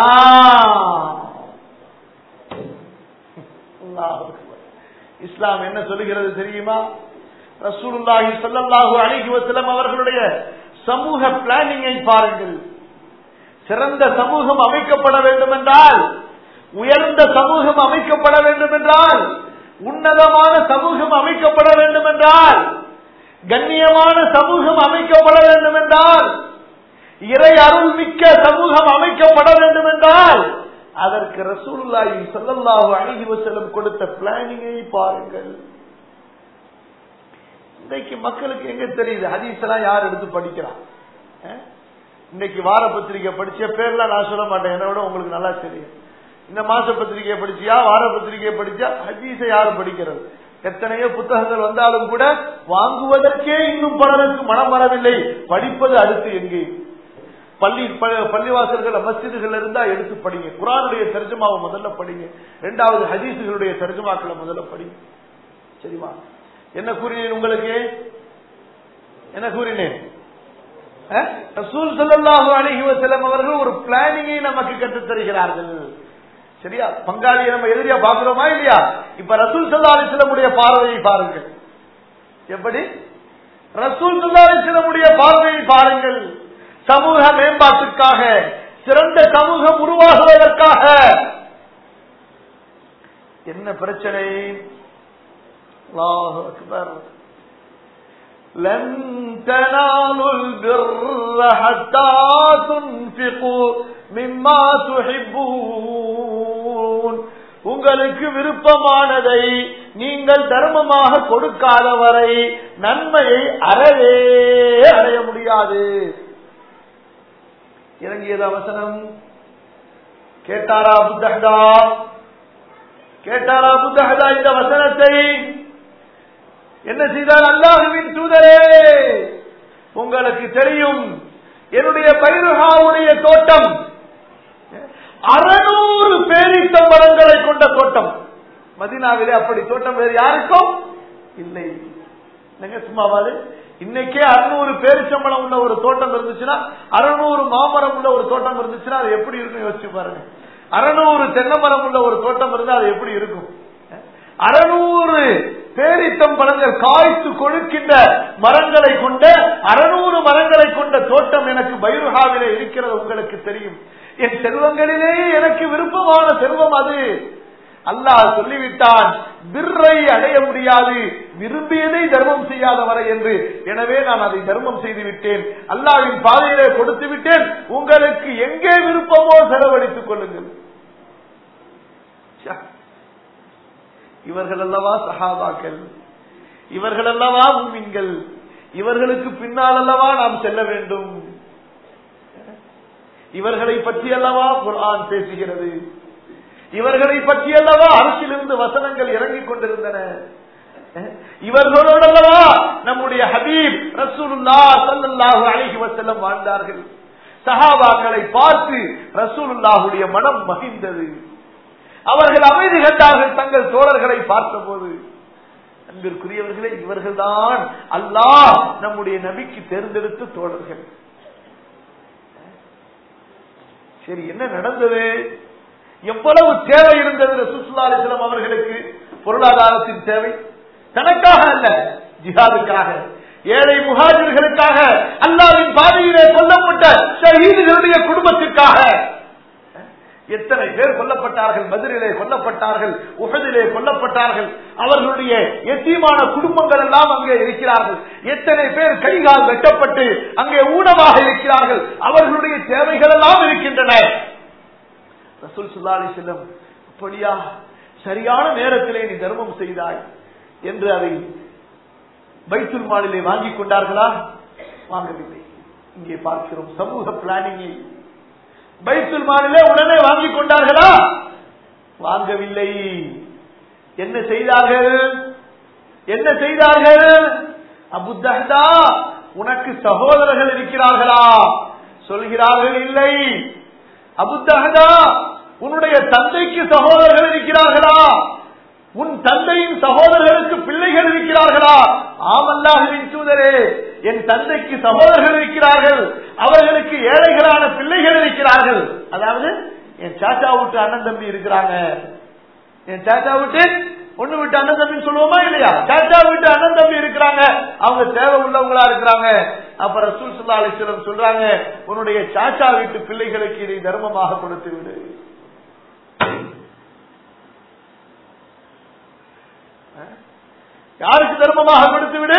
அல்லாஹ் அக்பர். இஸ்லாம் என்ன சொல்லுகிறது தெரியுமா ரசூலுல்லாஹி ஸல்லல்லாஹு அலைஹி வஸல்லம் அவர்களுடைய சமூக பிளானிங்கை பாருங்கள் சிறந்த சமூகம் அமைக்கப்பட வேண்டும் என்றால் உயர்ந்த சமூகம் அமைக்கப்பட வேண்டும் என்றால் உன்னதமான சமூகம் அமைக்கப்பட வேண்டும் என்றால் கண்ணியமான சமூகம் அமைக்கப்பட வேண்டும் என்றால் இறை அருள் மிக்க சமூகம் அமைக்கப்பட வேண்டும் என்றால் அதற்கு ரசூலுல்லாஹி ஸல்லல்லாஹு அலைஹி வஸல்லம் கொடுத்த பிளானிங்கை பாருங்கள் இன்றைக்கு மக்களுக்கு எங்க தெரியுது ஹதீஸ் எல்லாம் யார் எடுத்து படிக்கிறான் அஹ்? இன்னைக்கு வார பத்திரிகை படிச்ச பேர்லாம் நான் சொல்ல மாட்டேன் என்னை விட உங்களுக்கு நல்லா தெரியும் இந்த மாச பத்திரிகையை படிச்சியா வார பத்திரிகையை படிச்சா ஹதீஸை யாரு படிக்கிறது எத்தனையோ புத்தகங்கள் வந்தாலும் கூட வாங்குவதற்கே இன்னும் பலருக்கு மனம் வரவில்லை படிப்பது அடுத்து எங்கே பள்ளி ப- பள்ளிவாசல்கள் மஸ்ஜிதுகள் இருந்தா எடுத்து படிங்க குரானுடைய தர்ஜமாவை முதல்ல படிங்க இரண்டாவது ஹதீசுகளுடைய தர்ஜமாக்களை முதல்ல படிங்க சரிமா என்ன கூறினேன் உங்களுக்கு என்ன கூறினேன் அஹ்? ரசூல் ஸல்லல்லாஹு அலைஹி வஸல்லம் அவர்கள் ஒரு பிளானிங்கை நமக்கு கற்றுத் தருகிறார்கள் சரியா பங்காளியை நம்ம எதிரியா பாக்குறோமா இல்லையா இப்ப ரசூல் ஸல்லல்லாஹு அலைஹி வஸல்லமுடைய பார்வையை பாருங்கள் எப்படி ரசூல் ஸல்லல்லாஹு அலைஹி வஸல்லமுடைய பார்வையை பாருங்கள் சமூக மேம்பாட்டுக்காக சிறந்த சமூகம் உருவாகுவதற்காக என்ன பிரச்சனை அல்லாஹு அக்பர் لن تنالوا البر حتى تنفقوا مما تحبون உங்களுக்கு விருப்பமானதை நீங்கள் தர்மமாக கொடுக்காத வரை நன்மையை அறவே அடைய முடியாது இறங்கியது அவசனம் கேட்டாரா புத்தகதா கேட்டாரா புத்தகதா இந்த வசனத்தை என்ன செய்தார் அல்லாஹுவின் தூதரே உங்களுக்கு தெரியும் என்னுடைய பைருஹாவுடைய தோட்டம் அறுநூறு பேரித்தம்பரங்களை கொண்ட தோட்டம் மதினாவிலே அப்படி தோட்டம் வேறு யாருக்கும் இல்லை என்னங்க சும்மாவாது இன்னைக்கே அறுநூறு பேரிச்சம்பளம் உள்ள ஒரு தோட்டம் இருந்துச்சுன்னா அறுநூறு மாமரம் உள்ள ஒரு தோட்டம் இருந்துச்சுன்னா அது எப்படி இருக்கும் யோசிச்சு பாருங்க அறுநூறு தென்னை மரம் உள்ள ஒரு தோட்டம் இருந்தா அது எப்படி இருக்கும் அறுநூறு பேரித்தம் பழங்கள் காய்த்து கொழுக்கின்ற மரங்களை கொண்ட அறுநூறு மரங்களை கொண்ட தோட்டம் எனக்கு பைருஹாவிலே இருக்கிறது உங்களுக்கு தெரியும் என் செல்வங்களிலேயே எனக்கு விருப்பமான செல்வம் அது அல்லாஹ் சொல்லிவிட்டான் பிர்ரை அடைய முடியாது விரும்பியதை தர்மம் செய்யாத வரை என்று எனவே நான் அதை தர்மம் செய்து விட்டேன் அல்லாவின் பாதையிலே கொடுத்து விட்டேன் உங்களுக்கு எங்கே விருப்பமோ செலவழித்துக் கொள்ளுங்கள் ச்ச. இவர்கள் அல்லவா சஹாபாக்கள் இவர்கள் அல்லவா மூமின்கள் இவர்களுக்கு பின்னால் அல்லவா நாம் செல்ல வேண்டும் இவர்களை பற்றி அல்லவா குர்ஆன் பேசுகிறது இவர்களை பற்றி அல்லவா அரசிலிருந்து வசனங்கள் இறங்கிக் கொண்டிருந்தன இவர்களோடு அல்லவா நம்முடைய ஹபீப் ரசூலுல்லா ஸல்லல்லாஹு அலைஹி வஸல்லம் வாழ்ந்தார்கள் சஹாபாக்களை பார்த்து ரசூலுல்லாஹுடைய மனம் மகிழ்ந்தது அவர்கள் அமைதி கண்டார்கள் தங்கள் தோழர்களை பார்த்தபோது அன்பிற்குரியவர்களே இவர்கள்தான் அல்லாஹ் நம்முடைய நபிக்கு தேர்ந்தெடுத்த தோழர்கள் சரி என்ன நடந்தது எவ்வளவு தேவை இருந்தது ரசூலுல்லாஹி அலைஹி வஸல்லம் அவர்களுக்கு பொருளாதாரத்தின் தேவை தனக்காக அல்ல ஜிஹாதுக்காக ஏழை முகாஜர்களுக்காக அல்லாவின் பாதையிலே கொல்லப்பட்ட ஷஹீதுகளுடைய குடும்பத்திற்காக எத்தனை பேர் கொல்லப்பட்டார்கள் மதுரிலே கொல்லப்பட்டார்கள் உகதிலே கொல்லப்பட்டார்கள் அவர்களுடைய எத்தீமான குடும்பங்கள் எல்லாம் அங்கே இருக்கிறார்கள் எத்தனை பேர் கைகால் வெட்டப்பட்டு அங்கே ஊனமாக இருக்கிறார்கள் அவர்களுடைய தேவைகள் எல்லாம் இருக்கின்றன ரசூல் சுல்லாலி செல்லம் அப்படியா சரியான நேரத்திலே நீ தர்மம் செய்தாய் என்று அதை பைத்துல் மாலிலே வாங்கிக் கொண்டார்களா வாங்கவில்லை இங்கே பார்க்கிறோம் சமூக பிளானிங்கை பைத்துல் மாலிலே உடனே வாங்கிக் கொண்டார்களா வாங்கவில்லை என்ன செய்தார்கள் என்ன செய்தார்கள் அபுத்தஹ்தா உனக்கு சகோதரர்கள் இருக்கிறார்களா சொல்கிறார்கள் இல்லை அபுத்தஹதா உன்னுடைய தந்தைக்கு சகோதரர்கள் இருக்கிறார்களா உன் தந்தையின் சகோதரர்களுக்கு பிள்ளைகள் இருக்கிறார்களா ஆமல்லாஹுவின் தூதரே என் தந்தைக்கு சகோதரர்கள் இருக்கிறார்கள் அவர்களுக்கு ஏழைகளான பிள்ளைகள் இருக்கிறார்கள் அதாவது என் சாச்சா விட்டு அண்ணன் தம்பி இருக்கிறாங்க என் சாச்சா விட்டு ஒண்ணு விட்டு அண்ணன் தம்பி சொல்லுவோமா இல்லையா சாச்சா விட்டு அண்ணன் தம்பி இருக்கிறாங்க அவங்க தேவை உள்ளவங்களா இருக்கிறாங்க அப்ப ரசூல் சுல்லா அலிஸ்லம் சொல்றாங்க உன்னுடைய சாச்சா வீட்டு பிள்ளைகளுக்கு இதை தர்மமாக கொடுத்து விடு யாருக்கு தர்மமாக கொடுத்து விடு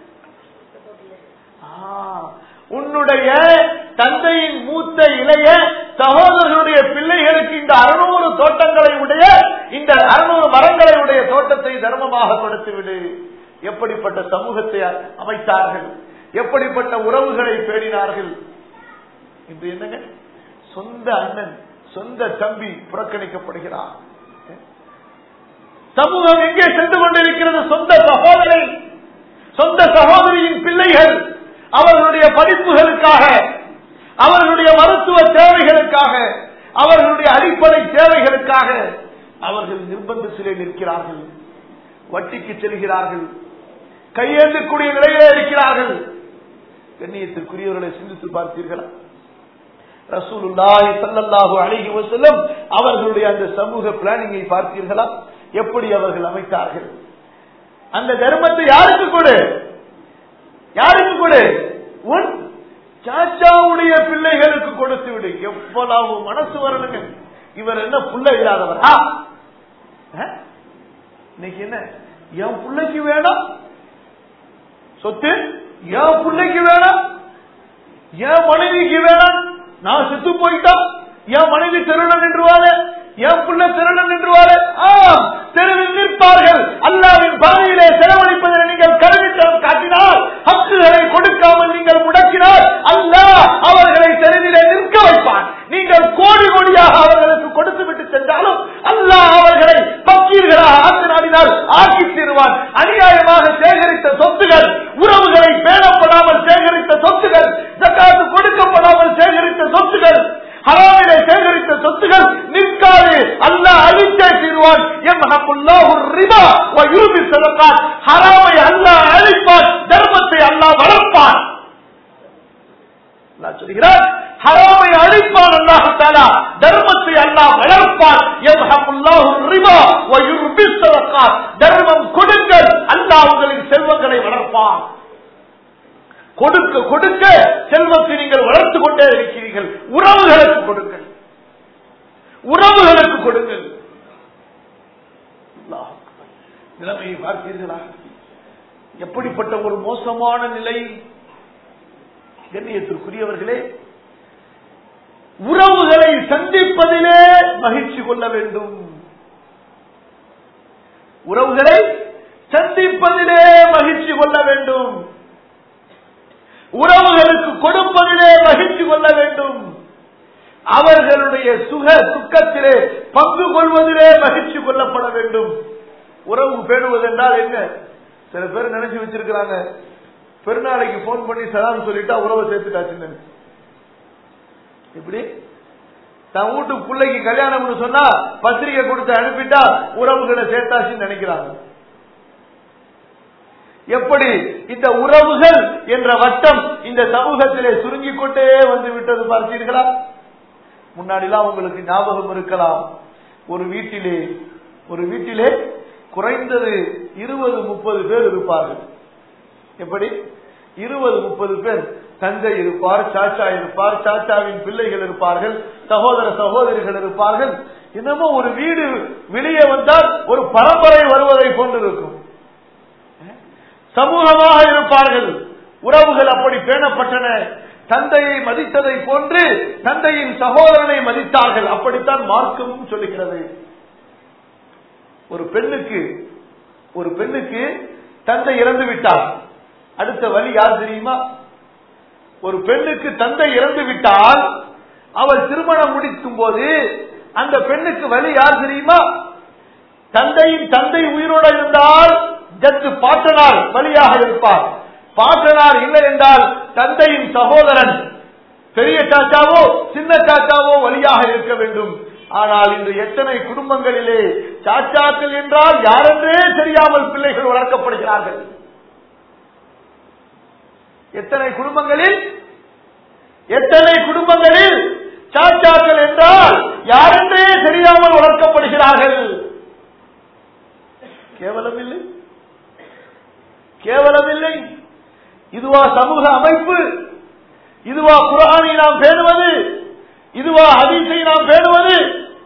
உன்னுடைய தந்தையின் மூத்த இளைய சகோதரர்களுடைய பிள்ளைகளுக்கு இந்த அறுநூறு தோட்டங்களை உடைய இந்த அறுநூறு மரங்களை உடைய தோட்டத்தை தர்மமாக கொடுத்து விடு எப்படிப்பட்ட சமூகத்தை அமைத்தார்கள் எப்படிப்பட்ட உறவுகளை பேணினார்கள் இன்று என்னங்க சொந்த அண்ணன் சொந்த தம்பி புறக்கணிக்கப்படுகிறார் சமூகம் எங்கே சென்று கொண்டிருக்கிறது சொந்த சகோதரி சொந்த சகோதரியின் பிள்ளைகள் அவர்களுடைய படிப்புகளுக்காக அவர்களுடைய மருத்துவ தேவைகளுக்காக அவர்களுடைய அடிப்படை தேவைகளுக்காக அவர்கள் நிர்பந்தத்திலே நிற்கிறார்கள் வட்டிக்கு செல்கிறார்கள் கையேந்தக்கூடிய நிலையிலே இருக்கிறார்கள் கண்ணியத்திற்குரியவர்களை சிந்தித்து பார்த்தீர்களா ரசூலுல்லாஹி ஸல்லல்லாஹு அலைஹி வஸல்லம் அவர்களுடைய அந்த சமூக பிளானிங்கை பார்த்தீர்களா எப்படி அவர்கள் அமைத்தார்கள் அந்த தர்மத்தை யாருக்கு கொடு யாருக்கு கொடு உன் சாச்சாவுடைய பிள்ளைகளுக்கு கொடுத்து விடு எவ்வளவு மனசு வரணுங்க இவர் என்ன புள்ள இல்லாதவரா இன்னைக்கு என்ன என் பிள்ளைக்கு வேணும் சொத்து என் பிள்ளைக்கு வேணும் என் மனைவிக்கு வேணும் நான் செத்து போயிட்டா என் மனைவி திருடன் நின்றுவாரு என் புள்ள திருடன் நின்றுவாரு ஆம் தெருவில் நிற்பார்கள் அல்லாவின் பாதையிலே செலவழிப்பதை நீங்கள் கருவித்தனம் காட்டினால் ஹக்குகளை கொடுக்காமல் நீங்கள் முடக்கினால் அல்லாஹ் அவர்களை தெருவிலே நிற்க வைப்பான் நீங்கள் கோடி கோடியாக அவர்களுக்கு கொடுத்து விட்டு சென்றாலும் அல்லாஹ் அவர்களை பக்கீர்களாக ஆத்து நாடினால் ஆக்கி தீருவான் அநியாயமாக சேகரித்த சொத்துகள் உறவுகளை பேணப்படாமல் சேகரித்த சொத்துகள் ஜக்காத்து கொடுக்கப்படாமல் சேகரித்த சொத்துகள் ஹராமிலே சேகரித்த சொத்துகள் நிற்காது அல்ல அழித்தே தீர்வான் ரிபா யூபி செலுத்தான் ஹராமை அல்ல அழிப்பான் தர்மத்தை அல்ல வளர்ப்பான் சொல்கிறார் ஹராமை அழிப்பான் அல்லாஹாலா தர்மத்தை அல்லாஹ் வளர்ப்பான் ரிபா யூபி செலுத்தான் தர்மம் கொடுங்கள் அல்லாஹ் உங்களின் செல்வங்களை வளர்ப்பான் கொடுக்க கொடுக்க செல்வத்தை நீங்கள் வளர்த்து கொண்டே இருக்கிறீர்கள் உறவுகளுக்கு கொடுங்கள் உறவுகளுக்கு கொடுங்கள் நிலைமையை பார்த்தீர்களா எப்படிப்பட்ட ஒரு மோசமான நிலை கண்ணியத்திற்குரியவர்களே உறவுகளை சந்திப்பதிலே மகிழ்ச்சி கொள்ள வேண்டும் உறவுகளை சந்திப்பதிலே மகிழ்ச்சி கொள்ள வேண்டும் உறவுகளுக்கு கொடுப்பதிலே மகிழ்ச்சி கொள்ள வேண்டும் அவர்களுடைய சுக துக்கத்திலே பங்கு கொள்வதிலே மகிழ்ச்சி கொள்ளப்பட வேண்டும் உறவு பேணுவது என்றால் என்ன சில பேர் நினைச்சு வச்சிருக்கிறாங்க பெருநாளைக்கு போன் பண்ணி சலாம் சொல்லிட்டா உறவை சேர்த்துட்டாச்சுன்னு இப்படி தன் வீட்டு பிள்ளைக்கு கல்யாணம்னு சொன்னா பத்திரிகை கொடுத்து அனுப்பிட்டா உறவுகளை சேர்த்தாச்சுன்னு நினைக்கிறாங்க எப்படி இந்த உறவுகள் என்ற வட்டம் இந்த சமூகத்திலே சுருங்கிக் கொண்டே வந்து விட்டது பார்த்தீர்களா முன்னாடிலாம் உங்களுக்கு ஞாபகம் இருக்கலாம் ஒரு வீட்டிலே ஒரு வீட்டிலே குறைந்தது இருபது முப்பது பேர் இருப்பார்கள் எப்படி இருபது முப்பது பேர் தந்தை இருப்பார் சாச்சா இருப்பார் சாச்சாவின் பிள்ளைகள் இருப்பார்கள் சகோதர சகோதரிகள் இருப்பார்கள் என்னமோ ஒரு வீடு வெளியே வந்தால் ஒரு பரம்பரை வருவதை கொண்டிருக்கும் சமூகமாக இருப்பார்கள் உறவுகள் அப்படி பேணப்பட்டன தந்தையை மதித்ததை போன்று தந்தையின் சகோதரனை மதித்தார்கள் அப்படித்தான் மார்க்கமும் சொல்லுகிறது ஒரு பெண்ணுக்கு ஒரு பெண்ணுக்கு தந்தை இறந்து விட்டார் அடுத்த வழி யார் தெரியுமா ஒரு பெண்ணுக்கு தந்தை இறந்து விட்டால் அவள் திருமணம் முடிக்கும் போது அந்த பெண்ணுக்கு வழி யார் தெரியுமா தந்தையின் தந்தை உயிரோடு இருந்தால் ஜத்து பாட்டனார் வழியாக இருப்பார் பாட்டனார் இல்லை என்றால் தந்தையின் சகோதரன் பெரிய சாச்சாவோ சின்ன சாச்சாவோ வழியாக இருக்க வேண்டும் ஆனால் இன்று எத்தனை குடும்பங்களிலே சாச்சாக்கள் என்றால் யாரென்றே தெரியாமல் பிள்ளைகள் வளர்க்கப்படுகிறார்கள் எத்தனை குடும்பங்களில் எத்தனை குடும்பங்களில் சாச்சாக்கள் என்றால் யாரென்றே தெரியாமல் வளர்க்கப்படுகிறார்கள் கேவலம் இல்லை கேவலம் இல்லை இதுவா சமூக அமைப்பு இதுவா குரானை நாம் பேணுவது இதுவா ஹதீஸை நாம் பேணுவது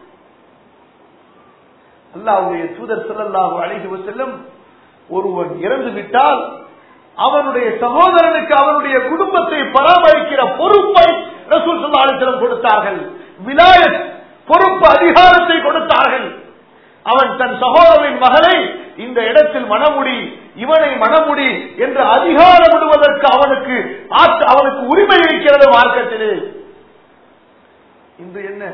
அல்லாவுடைய தூதர் செல்லல்லாஹு அழகி செல்லும் ஒருவன் இறந்து விட்டால் அவனுடைய சகோதரனுக்கு அவனுடைய குடும்பத்தை பராமரிக்கிற பொறுப்பை ரசூல் சல்லா அலிசலம் கொடுத்தார்கள் விலாயத் பொறுப்பு அதிகாரத்தை கொடுத்தார்கள் அவன் தன் சகோதரின் மகளை இந்த இடத்தில் மணமுடி இவனை மணமுடி என்று அதிகாரம் விடுவதற்கு அவனுக்கு அவனுக்கு உரிமை இருக்கிறது மார்க்கத்திலே இன்று என்ன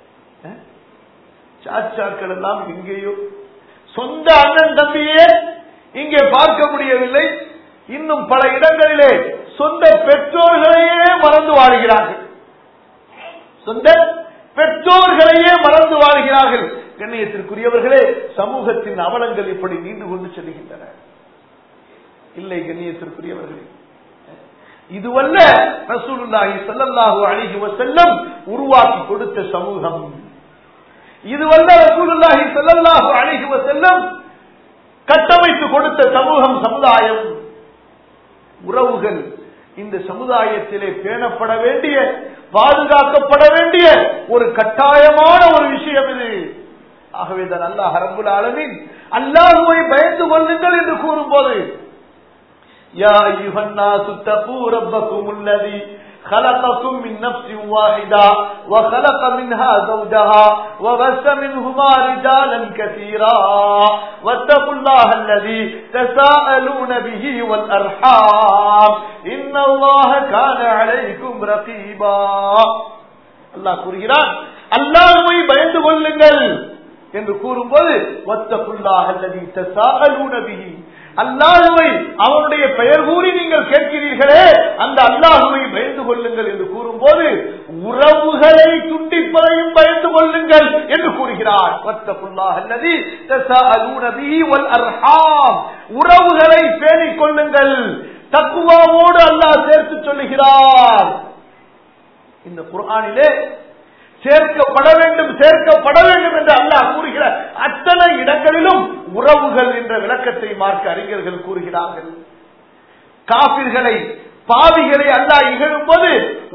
சாச்சாக்கள் எல்லாம் எங்கேயோ சொந்த அண்ணன் தம்பியே இங்கே பார்க்க முடியவில்லை இன்னும் பல இடங்களிலே சொந்த பெற்றோர்களையே மறந்து வாழ்கிறார்கள் சொந்த பெற்றோர்களையே மறந்து வாழ்கிறார்கள் கண்ணியத்திற்குரியவர்களே சமூகத்தின் அவலங்கள் இப்படி நீண்டு கொண்டு செல்கின்றன இல்லை கண்ணியத்திற்குரியவர்களே இதுவல்ல ரசூலுல்லாஹி ஸல்லல்லாஹு அலைஹி வஸல்லம் உருவாக்கி கொடுத்த சமூகம் இதுவல்ல ரசூலுல்லாஹி ஸல்லல்லாஹு அலைஹி வஸல்லம் கட்டமைத்து கொடுத்த சமூகம் சமுதாயம் உறவுகள் இந்த சமுதாயத்திலே பேணப்பட வேண்டிய பாதுகாக்கப்பட வேண்டிய ஒரு கட்டாயமான ஒரு விஷயம் இது ஆகவே தான் அல்லாஹ் ரபுல் ஆலமின் அல்லாஹுவை பயந்து கொள்ளுங்கள் என்று கூறும்போது யா அய்யுஹன்னா சுத்தபூ ரப்பக்கும் الذي خلقكم من نفس واحدة وخلق منها زوجها وبث منهما رجالا كثيرا واتقوا الله الذي تساءلون به والأرحام إن الله كان عليكم رقيبا அல்லாஹ் கூறுகிறான் அல்லாஹ்வை பயந்து கொள்ளுங்கள் என்று கூறும்போது வத்தகுல்லாஹ் அல்லதி தஸாஅலூன பிஹி அல்லாஹுவை அவனுடைய பெயர் கூறி நீங்கள் கேட்கிறீர்களே அந்த அல்லாஹுவை பயந்து கொள்ளுங்கள் என்று கூறும்போது உறவுகளை துண்டிப்பதையும் பயந்து கொள்ளுங்கள் என்று கூறுகிறார் உறவுகளை பேணிக் கொள்ளுங்கள் தக்குவாவோடு அல்லாஹ் சேர்த்து சொல்லுகிறார் இந்த குர்ஆனிலே சேர்க்கப்பட வேண்டும் சேர்க்கப்பட வேண்டும் என்று அல்லாஹ் கூறுகிற அத்தனை இடங்களிலும் உறவுகள் என்ற விளக்கத்தை மார்க்க அறிஞர்கள் கூறுகிறார்கள் காபிர்களை பாவிகளை அல்லாஹ் இகழும் போது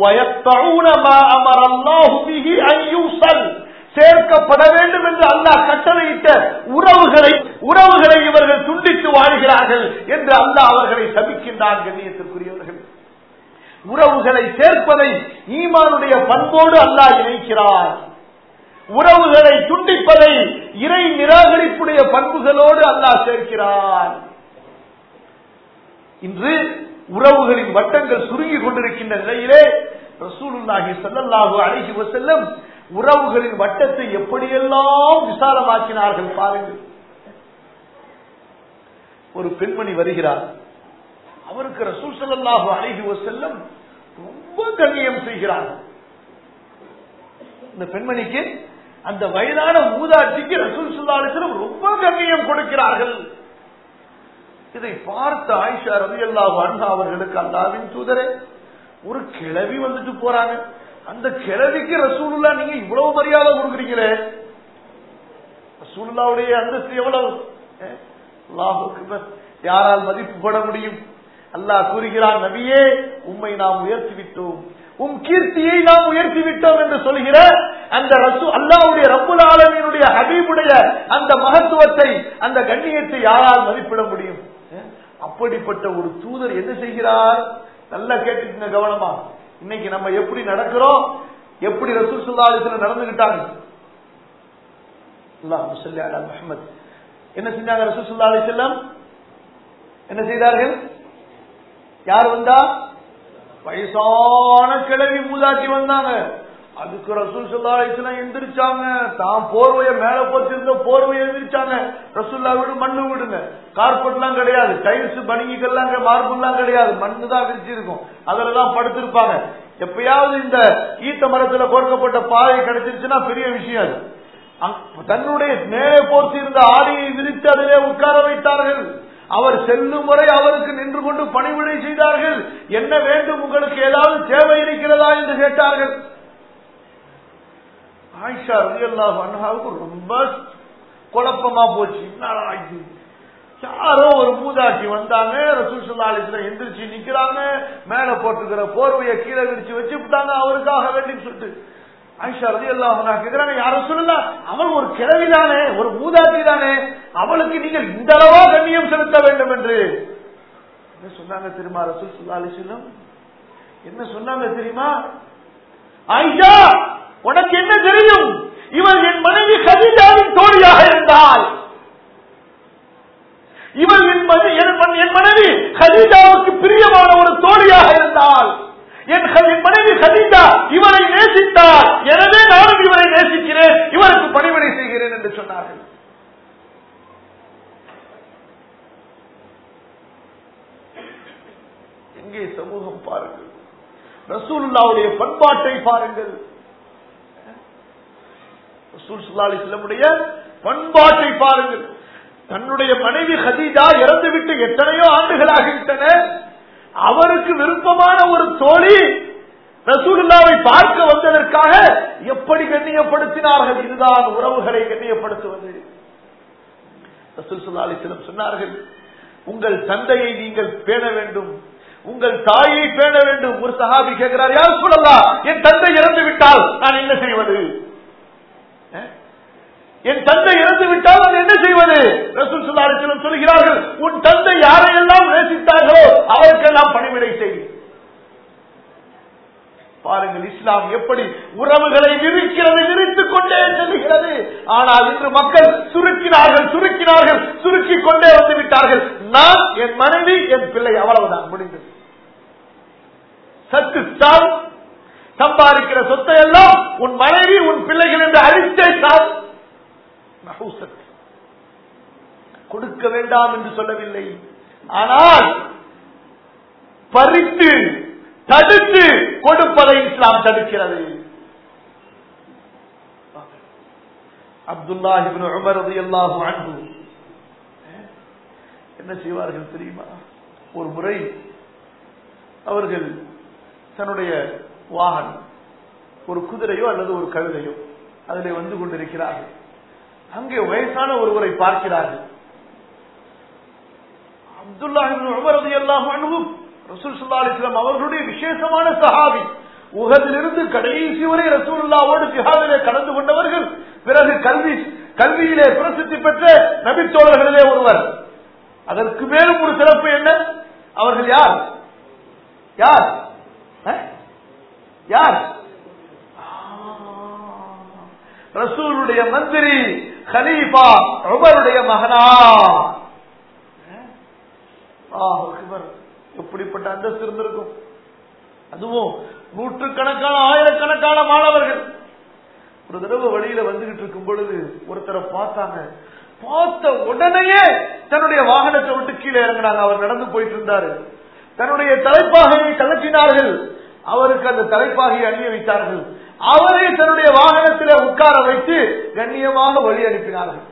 சேர்க்கப்பட வேண்டும் என்று அல்லாஹ் கட்டளையிட்ட உறவுகளை உறவுகளை இவர்கள் துண்டித்து வாழ்கிறார்கள் என்று அல்லாஹ் அவர்களை சபிக்கின்றான் கண்ணியத்திற்குரியவர்கள் உறவுகளை சேர்ப்பதை ஈமானுடைய பண்போடு அல்லாஹ் இணைக்கிறார் உறவுகளை துண்டிப்பதை இறை நிராகரிப்புடைய பண்புகளோடு அல்லாஹ் சேர்க்கிறார் இன்று உறவுகளின் வட்டங்கள் சுருங்கி கொண்டிருக்கின்ற நிலையிலே ரசூலுல்லாஹி ஸல்லல்லாஹு அலைஹி வஸல்லம் உறவுகளின் வட்டத்தை எப்படியெல்லாம் விசாலமாக்கினார்கள் பாருங்கள் ஒரு பெண்மணி வருகிறார் அவருக்கு ரசூல் ஸல்லல்லாஹு அலைஹி வஸல்லம் ரொம்ப கண்ணியம் செய்கிறார்கள் இந்த பெண்மணிக்கு அந்த வயதான மூதாட்டிக்கு ரசூல் ஸல்லல்லாஹு அலைஹி வஸல்லம் ரொம்ப கண்ணியம் கொடுக்கிறார்கள் இதை பார்த்த ஆயிஷா ரலியல்லாஹு அன்ஹா அவர்களுக்கு அல்லாஹ்வின் தூதரே ஒரு கிழவி வந்துட்டு போறாங்க அந்த கிழவிக்கு ரசூலுல்லா நீங்க இவ்வளவு மரியாதை கொடுக்குறீங்களே ரசூலுல்லாவுடைய அந்தஸ்து எவ்வளவு அஹ், அல்லாஹ் அக்பர். யாரால் மதிப்பு பட முடியும் அல்லாஹ் கூறுகிறான் நபியே உம்மை நாம் உயர்த்தி விட்டோம் உம் கீர்த்தியை நாம் உயர்த்தி விட்டோம் என்று சொல்கிற அந்த ரசூ அல்லாவுடைய ரப்புல் ஆலமீனுடைய ஹபீபுடைய அந்த மகத்துவத்தை அந்த கண்ணியத்தை யாரால் மதிப்பிட முடியும் அஹ், அப்படிப்பட்ட ஒரு தூதர் என்ன செய்கிறார் நல்லா கேட்டுக்கங்க கவனமா இன்னைக்கு நம்ம எப்படி நடக்கிறோம் எப்படி ரசூல் சுல்லாலயத்தில் நடந்துகிட்டாங்க அல்லாஹ் முசல்லி அலா முஹம்மத் என்ன செஞ்சாங்க ரசூல் சுல்லா செல்லம் என்ன செய்தார்கள் யார் வந்தா வயசான கிழவி மூதாட்டி வந்தாங்க அதுக்கு ரசூல் சுல்லா அலிஸ்லாம் எந்திரிச்சாங்க தான் போர்வைய மேல போச்சிருந்த போர்வைய எந்திரிச்சாங்க ரசூல்லா விடு மண்ணு விடுங்க கார்பெட் எல்லாம் கிடையாது டைல்ஸ் பனிங்கெல்லாம் மார்பிள் எல்லாம் கிடையாது மண்ணு தான் விரிச்சிருக்கும் அதுல தான் படுத்திருப்பாங்க எப்பயாவது இந்த ஈத்த மரத்துல கொடுக்கப்பட்ட பாதை கிடைச்சிருச்சுன்னா பெரிய விஷயம் அது அங்க- தன்னுடைய மேலே போர்த்தியிருந்த ஆடையை விரித்து அதிலே உட்கார வைத்தார்கள் அவர் செல்லும் வரை அவருக்கு நின்று கொண்டு பணிவிடை செய்தார்கள் என்ன வேண்டும் உங்களுக்கு ஏதாவது தேவை இருக்கிறதா என்று கேட்டார்கள் ஆயிஷா ரலியல்லாஹு அன்ஹாவுக்கு ரொம்ப குழப்பமா போச்சு என்னடா இது யாரோ ஒரு மூதாட்டி வந்தாங்க ரசூல் ஸல்லல்லாஹு அலைஹி வஸல்லம் எந்திரிச்சு நிக்கிறாங்க மேல போட்டுக்கிற போர்வையை கீழே விரிச்சு வச்சு விட்டாங்க அவருக்காக வேண்டின்னு சொல்லிட்டு ஆயிஷா ரலியல்லாஹு அன்ஹா கேக்குறாங்க யார சொல்லலாம் அவள் ஒரு கிழவி தானே ஒரு மூதாட்டி தானே அவளுக்கு நீங்கள் இந்த அளவா கண்ணியம் செலுத்த வேண்டும் என்று என்ன சொன்னாங்க தெரியுமா ரசூல் ஸல்லல்லாஹு அலைஹி வஸல்லம் என்ன சொன்னாங்க தெரியுமா ஆயிஷா உனக்கு என்ன தெரியும் இவள் என் மனைவி கதிஜாவின் தோழியாக இருந்தால் இவள் என் மனைவி என் மன்- என் மனைவி கதீஜாவுக்கு பிரியமான ஒரு தோழியாக இருந்தால் என் க- என் மனைவி கதீஜா இவரை நேசித்தார் எனவே நானும் இவரை நேசிக்கிறேன் இவருக்கு பணிவிடை செய்கிறேன் என்று சொன்னார்கள் எங்கே சமூகம் பாருங்கள் ரசூலுல்லாவுடைய பண்பாட்டை பாருங்கள் ரசூல் ஸல்லல்லாஹு அலைஹி வஸல்லமுடைய பண்பாட்டை பாருங்கள் தன்னுடைய மனைவி ஹதீஜா இறந்துவிட்டு எத்தனையோ ஆண்டுகளாகிவிட்டன அவருக்கு விருப்பமான ஒரு தோழி ரசூலுல்லாவை பார்க்க வந்ததற்காக எப்படி கண்ணியப்படுத்தினார்கள் இதுதான் உறவுகளை கண்ணியப்படுத்துவது ரசூல் ஸல்லல்லாஹு அலைஹி வஸல்லம் சொன்னார்கள் உங்கள் தந்தையை நீங்கள் பேண வேண்டும் உங்கள் தாயை பேண வேண்டும் ஒரு சஹாபி கேட்கிறார் யார் சொல்லலாம் என் தந்தை இறந்து விட்டால் நான் என்ன செய்வது அஹ்? என் தந்தை இறந்து விட்டால் நான் என்ன செய்வது ரசூல் ஸல்லல்லாஹு அலைஹி வஸல்லம் சொல்கிறார்கள் உன் தந்தை யாரையெல்லாம் நேசித்தார்களோ அவருக்கெல்லாம் பணிவிடை செய் பாருங்கள் இஸ்லாம் எப்படி உறவுகளை விரிக்கிறது விரித்துக் கொண்டே செல்கிறது ஆனால் இன்று மக்கள் சுருக்கினார்கள் சுருக்கினார்கள் சுருக்கிக் கொண்டே வந்து விட்டார்கள் நான் என் மனைவி என் பிள்ளை அவ்வளவுதான் முடிந்தது சத்து சால் சம்பாதிக்கிற சொத்தை எல்லாம் உன் மனைவி உன் பிள்ளைகள் என்று அழித்தே சால் நஹூசத். கொடுக்க வேண்டாம் என்று சொல்லவில்லை ஆனால் பறித்து தடுத்து கொடுப்பதை இஸ்லாம் தடுக்கிறது அப்துல்லா இப்னு உமர் ரலியல்லாஹு அன்ஹு என்ன செய்வார்கள் தெரியுமா ஒரு முறை அவர்கள் தன்னுடைய வாகனம் ஒரு குதிரையோ அல்லது ஒரு கழுதையோ அதிலே வந்து கொண்டிருக்கிறார்கள் அங்கே வயசான ஒருவரை பார்க்கிறார்கள் அப்துல்லா இப்னு உமர் ரலியல்லாஹு அன்ஹு ரசூல் ஸல்லல்லாஹு அலைஹி வஸல்லம் அவர்களுடைய விசேஷமான சஹாபி உகதிலிருந்து கடைசி வரை ரசூலுல்லாவோடு ஜிஹாதிலே கலந்து கொண்டவர்கள் பிறகு கல்வி கல்வியிலே பிரசித்தி பெற்ற நபித்தோழர்களிலே ஒருவர் அதற்கு மேலும் ஒரு சிறப்பு என்ன அவர்கள் யார் யார் அஹ்? யார் ரசூலுடைய மந்திரி ஹலீஃபா உமருடைய மகனா அல்லாஹ் அக்பர். எப்படிப்பட்ட அந்தஸ்து இருந்திருக்கும் அதுவும் நூற்றுக்கணக்கான ஆயிரக்கணக்கான மாணவர்கள் ஒரு தடவை வழியில வந்துகிட்டு இருக்கும் பொழுது ஒருத்தரை பார்த்தாங்க பார்த்த உடனேயே தன்னுடைய வாகனத்தை விட்டு கீழே இறங்கினாங்க அவர் நடந்து போயிட்டு இருந்தாரு தன்னுடைய தலைப்பாகையை கலற்றினார்கள் அவருக்கு அந்த தலைப்பாகையை அணிய வைத்தார்கள் அவரை தன்னுடைய வாகனத்திலே உட்கார வைத்து கண்ணியமாக வழி அனுப்பினார்கள்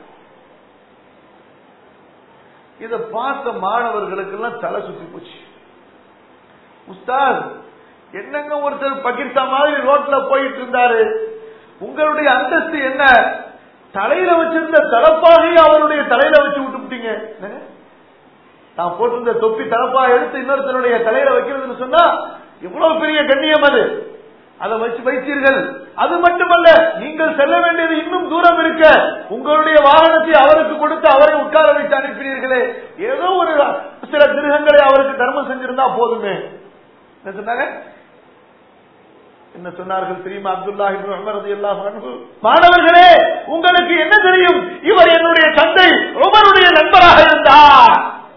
இதை பார்த்த மாணவர்களுக்கு எல்லாம் தலை சுத்தி போச்சு உஸ்தாத் என்னங்க ஒருத்தர் பகிர்த்த மாதிரி ரோட்ல போயிட்டு இருந்தாரு உங்களுடைய அந்தஸ்து என்ன தலையில வச்சிருந்த தலப்பாகை அவருடைய தலையில வச்சு விட்டுட்டீங்க என்னங்க? நான் போட்டிருந்த தொப்பி தலப்பா எடுத்து இன்னொருத்தனுடைய தலையில வைக்கிறதுன்னு சொன்னா எவ்வளவு பெரிய கண்ணியம் அது அதை வச்சு வைத்தீர்கள் அது மட்டுமல்ல நீங்கள் செல்ல வேண்டியது இன்னும் தூரம் இருக்க உங்களுடைய வாகனத்தை அவருக்கு கொடுத்து அவரை உட்கார வைத்து அனுப்பினீர்களே ஏதோ ஒரு சில திருகங்களை அவருக்கு தர்மம் செஞ்சிருந்தா போதுமே என்ன சொன்னாங்க என்ன சொன்னார்கள் தெரியுமா அப்துல்லாஹி இப்னு உமர் ரலியல்லாஹு அன்ஹு மாணவர்களே உங்களுக்கு என்ன தெரியும் இவர் என்னுடைய தந்தை உமருடைய நண்பராக இருந்தார்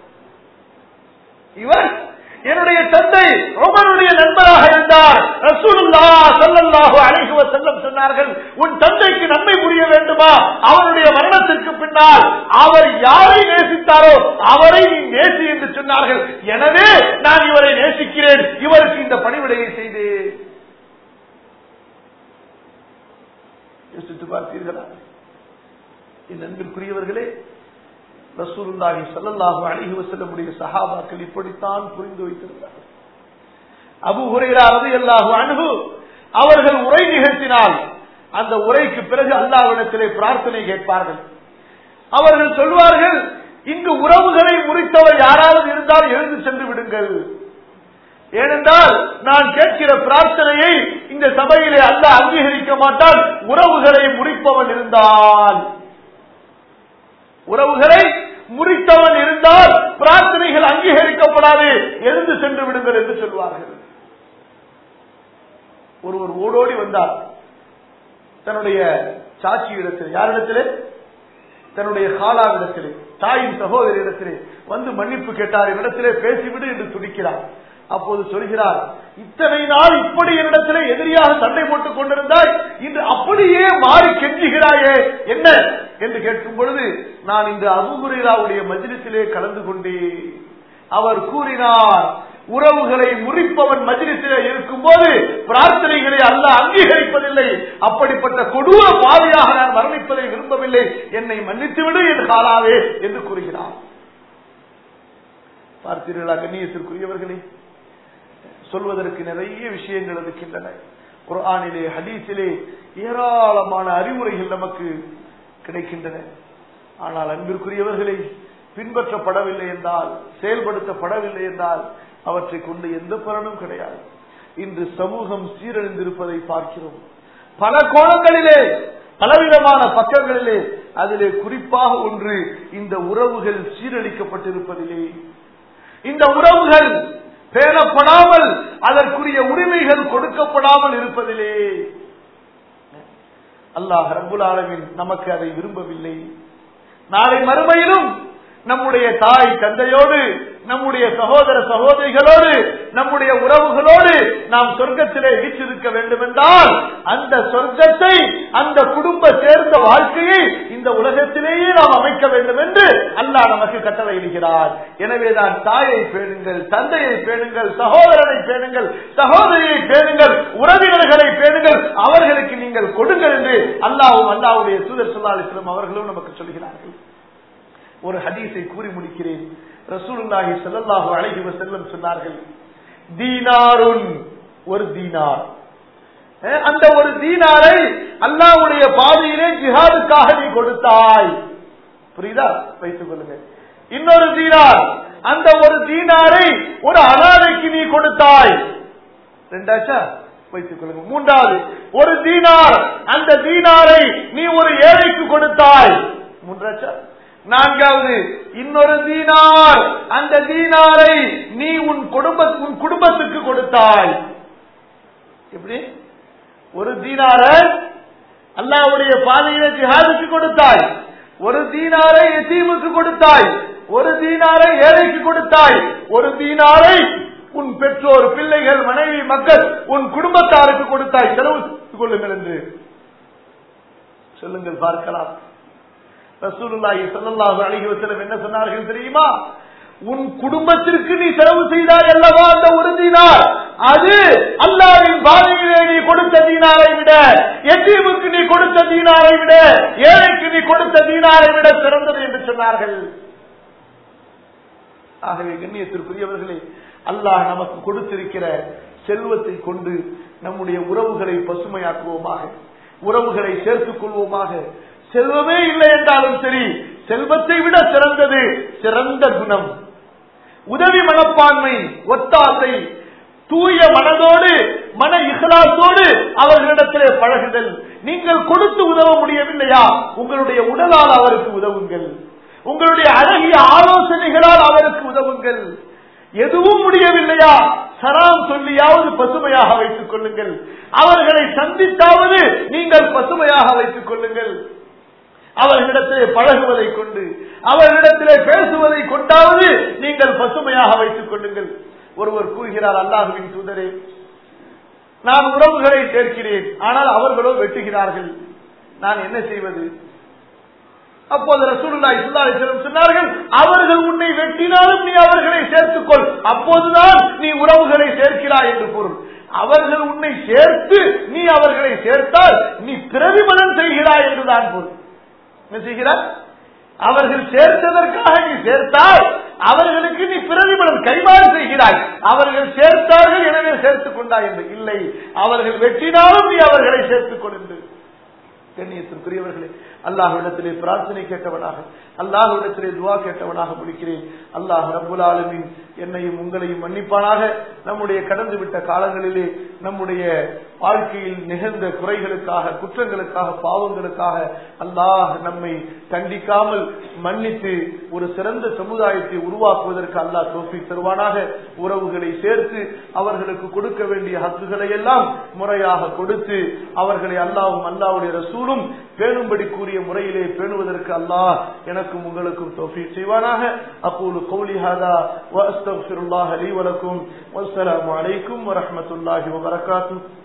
இவர் என்னுடைய தந்தை உமருடைய நண்பராக இருந்தார் ரசூலுல்லாஹ் ஸல்லல்லாஹு அலைஹி வஸல்லம் சொன்னார்கள் உன் தந்தைக்கு நன்மை புரிய வேண்டுமா அவருடைய மரணத்திற்கு பின்னால் அவர் யாரை நேசித்தாரோ அவரை நீ நேசி என்று சொன்னார்கள் எனவே நான் இவரை நேசிக்கிறேன் இவருக்கு இந்த பணிவிடையை செய்தேன் யோசித்து பார்த்தீர்களா என் அன்பிற்குரியவர்களே ரசூலுல்லாஹி ஸல்லல்லாஹு அலைஹி வஸல்லமுடைய சஹாபாக்கள் இப்படித்தான் புரிந்து வைத்திருந்தார்கள் அபூ ஹுரைரா ரலியல்லாஹு அன்ஹு அவர்கள் உரை நிகழ்த்தினால் அந்த உரைக்கு பிறகு அல்லாஹ்விடத்திலே பிரார்த்தனை கேட்பார்கள் அவர்கள் சொல்வார்கள் இங்கு உறவுகளை முறித்தவர் யாராவது இருந்தால் எழுந்து சென்று விடுங்கள் ஏனென்றால் நான் கேட்கிற பிரார்த்தனையை இந்த சபையிலே அல்ல அங்கீகரிக்க மாட்டால் உறவுகளை முறிப்பவன் இருந்தால் உறவுகளை முறித்தவன் இருந்தால் பிரார்த்தனைகள் அங்கீகரிக்கப்படாது எழுந்து சென்று விடுங்கள் என்று சொல்வார்கள் ஒருவர் ஓடோடி வந்தார் தன்னுடைய சாட்சி இடத்தில் யாரிடத்திலே தன்னுடைய காலாவிடத்திலே தாயின் சகோதரி இடத்திலே வந்து மன்னிப்பு கேட்டார் என்னிடத்திலே பேசிவிடு என்று துடிக்கிறார் அப்போது சொல்கிறார் இத்தனை நாள் இப்படி என்னிடத்திலே எதிரியாக சண்டை போட்டுக் கொண்டிருந்தாய் இன்று அப்படியே மாறி கெஞ்சுகிறாயே என்ன என்று கேட்கும் பொழுது நான் இந்த அபுகுரைராவுடைய மஜிலிசிலே கலந்து கொண்டேன் அவர் கூறினார் உறவுகளை முறிப்பவன் மஜிலிசிலே இருக்கும் போது பிரார்த்தனைகளை அல்ல அங்கீகரிப்பதில்லை அப்படிப்பட்ட கொடூர பாதையாக நான் மரணிப்பதை விரும்பவில்லை என்னை மன்னித்துவிடு என்று காலாவே என்று கூறுகிறார் பார்த்தீர்களா கண்ணியத்திற்குரியவர்களே சொல்வதற்கு நிறைய விஷயங்கள் இருக்கின்றன குர்ஆனிலே ஹதீஸிலே ஏராளமான அறிவுரைகள் நமக்கு கிடைக்கின்றன ஆனால் அன்பிற்குரியவர்களை பின்பற்றப்படவில்லை என்றால் செயல்படுத்தப்படவில்லை என்றால் அவற்றை கொண்டு எந்த பலனும் கிடையாது இன்று சமூகம் சீரழிந்திருப்பதை பார்க்கிறோம் பல கோணங்களிலே பலவிதமான பக்கங்களிலே அதிலே குறிப்பாக ஒன்று இந்த உறவுகள் சீரழிக்கப்பட்டிருப்பதிலே இந்த உறவுகள் பேணப்படாமல் அதற்குரிய உரிமைகள் கொடுக்கப்படாமல் இருப்பதிலே அல்லாஹ் ரபுல் ஆலமின் நமக்கு அதை விரும்பவில்லை நாளை மறுமையிலும் நம்முடைய தாய் தந்தையோடு நம்முடைய சகோதர சகோதரிகளோடு நம்முடைய உறவுகளோடு நாம் சொர்க்கத்திலே வீற்றிருக்க வேண்டும் என்றால் அந்த சொர்க்கத்தை அந்த குடும்ப சேர்ந்த வாழ்க்கையை இந்த உலகத்திலேயே நாம் அமைக்க வேண்டும் என்று அல்லாஹ் நமக்கு கட்டளையிடுகிறார் எனவேதான் தாயை பேணுங்கள் தந்தையை பேணுங்கள் சகோதரனை பேணுங்கள் சகோதரியை பேணுங்கள் உறவினர்களை பேணுங்கள் அவர்களுக்கு நீங்கள் கொடுங்கள் என்று அல்லாவும் அல்லாவுடைய சூதர் சொல்லாலிஸ்லம் அவர்களும் நமக்கு சொல்கிறார்கள் ஒரு ஹதீஸை கூறி முடிக்கிறேன் ரசூலுல்லாஹி ஸல்லல்லாஹு அலைஹி வஸல்லம் சொன்னார்கள் தீனாருன் ஒரு தீனார் அஹ் அந்த ஒரு தீனாரை அல்லாஹ்வுடைய பாதையிலே ஜிஹாதுக்காக நீ கொடுத்தாய் புரியுதா வைத்துக் கொள்ளுங்க இன்னொரு தீனார் அந்த ஒரு தீனாரை ஒரு அனாதைக்கு நீ கொடுத்தாய் ரெண்டாச்சா வைத்துக் கொள்ளுங்க மூன்றாவது ஒரு தீனார் அந்த தீனாரை நீ ஒரு ஏழைக்கு கொடுத்தாய் மூன்றாச்சா நான்காவது இன்னொரு தீனார் அந்த தீனாரை நீ உன் குடும்ப உன் குடும்பத்துக்கு கொடுத்தாய் எப்படி ஒரு தீனார அல்லாவுடைய பாதையில ஜிஹாதுக்கு கொடுத்தாய் ஒரு தீனாரை எசீமுக்கு கொடுத்தாய் ஒரு தீனாரை ஏழைக்கு கொடுத்தாய் ஒரு தீனாரை உன் பெற்றோர் பிள்ளைகள் மனைவி மக்கள் உன் குடும்பத்தாருக்கு கொடுத்தாய் செலவு செய்து கொள்ளுங்கள் என்று சொல்லுங்கள் பார்க்கலாம் ரசூலுல்லாஹி ஸல்லல்லாஹு அலைஹி வஸல்லம் என்ன சொன்னார்கள் தெரியுமா உன் குடும்பத்திற்கு நீ செலவு செய்தாய் அல்லவா அந்த ஒரு தீனார் அது அல்லாவின் பாதையிலே நீ கொடுத்த தீனாரை விட எத்தீமுக்கு நீ கொடுத்த தீனாரை விட ஏழைக்கு நீ கொடுத்த தீனாரை விட சிறந்தது என்று சொன்னார்கள் ஆகவே கண்ணியத்திற்குரியவர்களே அல்லாஹ் நமக்கு கொடுத்திருக்கிற செல்வத்தை கொண்டு நம்முடைய உறவுகளை பசுமையாக்குவோமாக உறவுகளை சேர்த்துக் கொள்வோமாக செல்வமே இல்லை என்றாலும் சரி செல்வத்தை விட சிறந்தது சிறந்த குணம் உதவி மனப்பான்மை ஒத்தாசை தூய மனதோடு மன இகலாசோடு அவர்களிடத்திலே பழகுதல் நீங்கள் கொடுத்து உதவ முடியவில்லையா உங்களுடைய உடலால் அவருக்கு உதவுங்கள் உங்களுடைய அழகிய ஆலோசனைகளால் அவருக்கு உதவுங்கள் எதுவும் முடியவில்லையா சராம் சொல்லியாவது பசுமையாக வைத்துக் கொள்ளுங்கள் அவர்களை சந்தித்தாவது நீங்கள் பசுமையாக வைத்துக் கொள்ளுங்கள் அவர்களிடத்திலே பழகுவதை கொண்டு அவர்களிடத்திலே பேசுவதை கொண்டாவது நீங்கள் பசுமையாக வைத்துக் கொள்ளுங்கள் ஒருவர் கூறுகிறார் அல்லாஹுவின் தூதரே நான் உறவுகளை சேர்க்கிறேன் ஆனால் அவர்களோ வெட்டுகிறார்கள் நான் என்ன செய்வது அப்போது ரசூலுல்லாஹி ஸல்லல்லாஹு அலைஹி வஸல்லம் சொன்னார்கள் அவர்கள் உன்னை வெட்டினாலும் நீ அவர்களை சேர்த்துக்கொள் அப்போதுதான் நீ உறவுகளை சேர்க்கிறாய் என்று பொருள் அவர்கள் உன்னை சேர்த்து நீ அவர்களை சேர்த்தால் நீ பிரதிபலன் செய்கிறாய் என்றுதான் பொருள் என்ன செய்கிறார் அவர்கள் சேர்த்ததற்காக நீ சேர்த்தால் அவர்களுக்கு நீ பிரதிபலன் கைமாறு செய்கிறாய் அவர்கள் சேர்த்தார்கள் எனவே சேர்த்துக் கொண்டாய் என்று இல்லை அவர்கள் வெட்டினாலும் நீ அவர்களை சேர்த்துக் கொள் என்று கண்ணியத்திற்குரியவர்களே அல்லாஹ்விடத்திலே பிரார்த்தனை கேட்டவனாக அல்லாஹ்விடத்திலே துவா கேட்டவனாக முடிக்கிறேன் அல்லாஹ் ரப்புல் ஆலமீன் என்னையும் உங்களையும் மன்னிப்பானாக நம்முடைய கடந்து விட்ட காலங்களிலே நம்முடைய வாழ்க்கையில் நிகழ்ந்த குறைகளுக்காக குற்றங்களுக்காக பாவங்களுக்காக அல்லாஹ் நம்மை கண்டிக்காமல் மன்னித்து ஒரு சிறந்த சமுதாயத்தை உருவாக்குவதற்கு அல்லாஹ் தோப்பி தருவானாக உறவுகளை சேர்த்து அவர்களுக்கு கொடுக்க வேண்டிய ஹக்குகளை எல்லாம் முறையாக கொடுத்து அவர்களை அல்லாவும் அல்லாவுடைய ரசூலும் பேணும்படி கூறிய முறையிலே பேணுவதற்கு அல்லாஹ் எனக்கும் உங்களுக்கும் தோஃபி செய்வானாக அப்போது கௌலி ஹாதா வ அஸ்தக்ஃபிருல்லாஹ் லீ வலக்கும் வஸ்ஸலாமு அலைக்கும் வரஹ்மத்துல்லாஹி வபரகாத்துஹு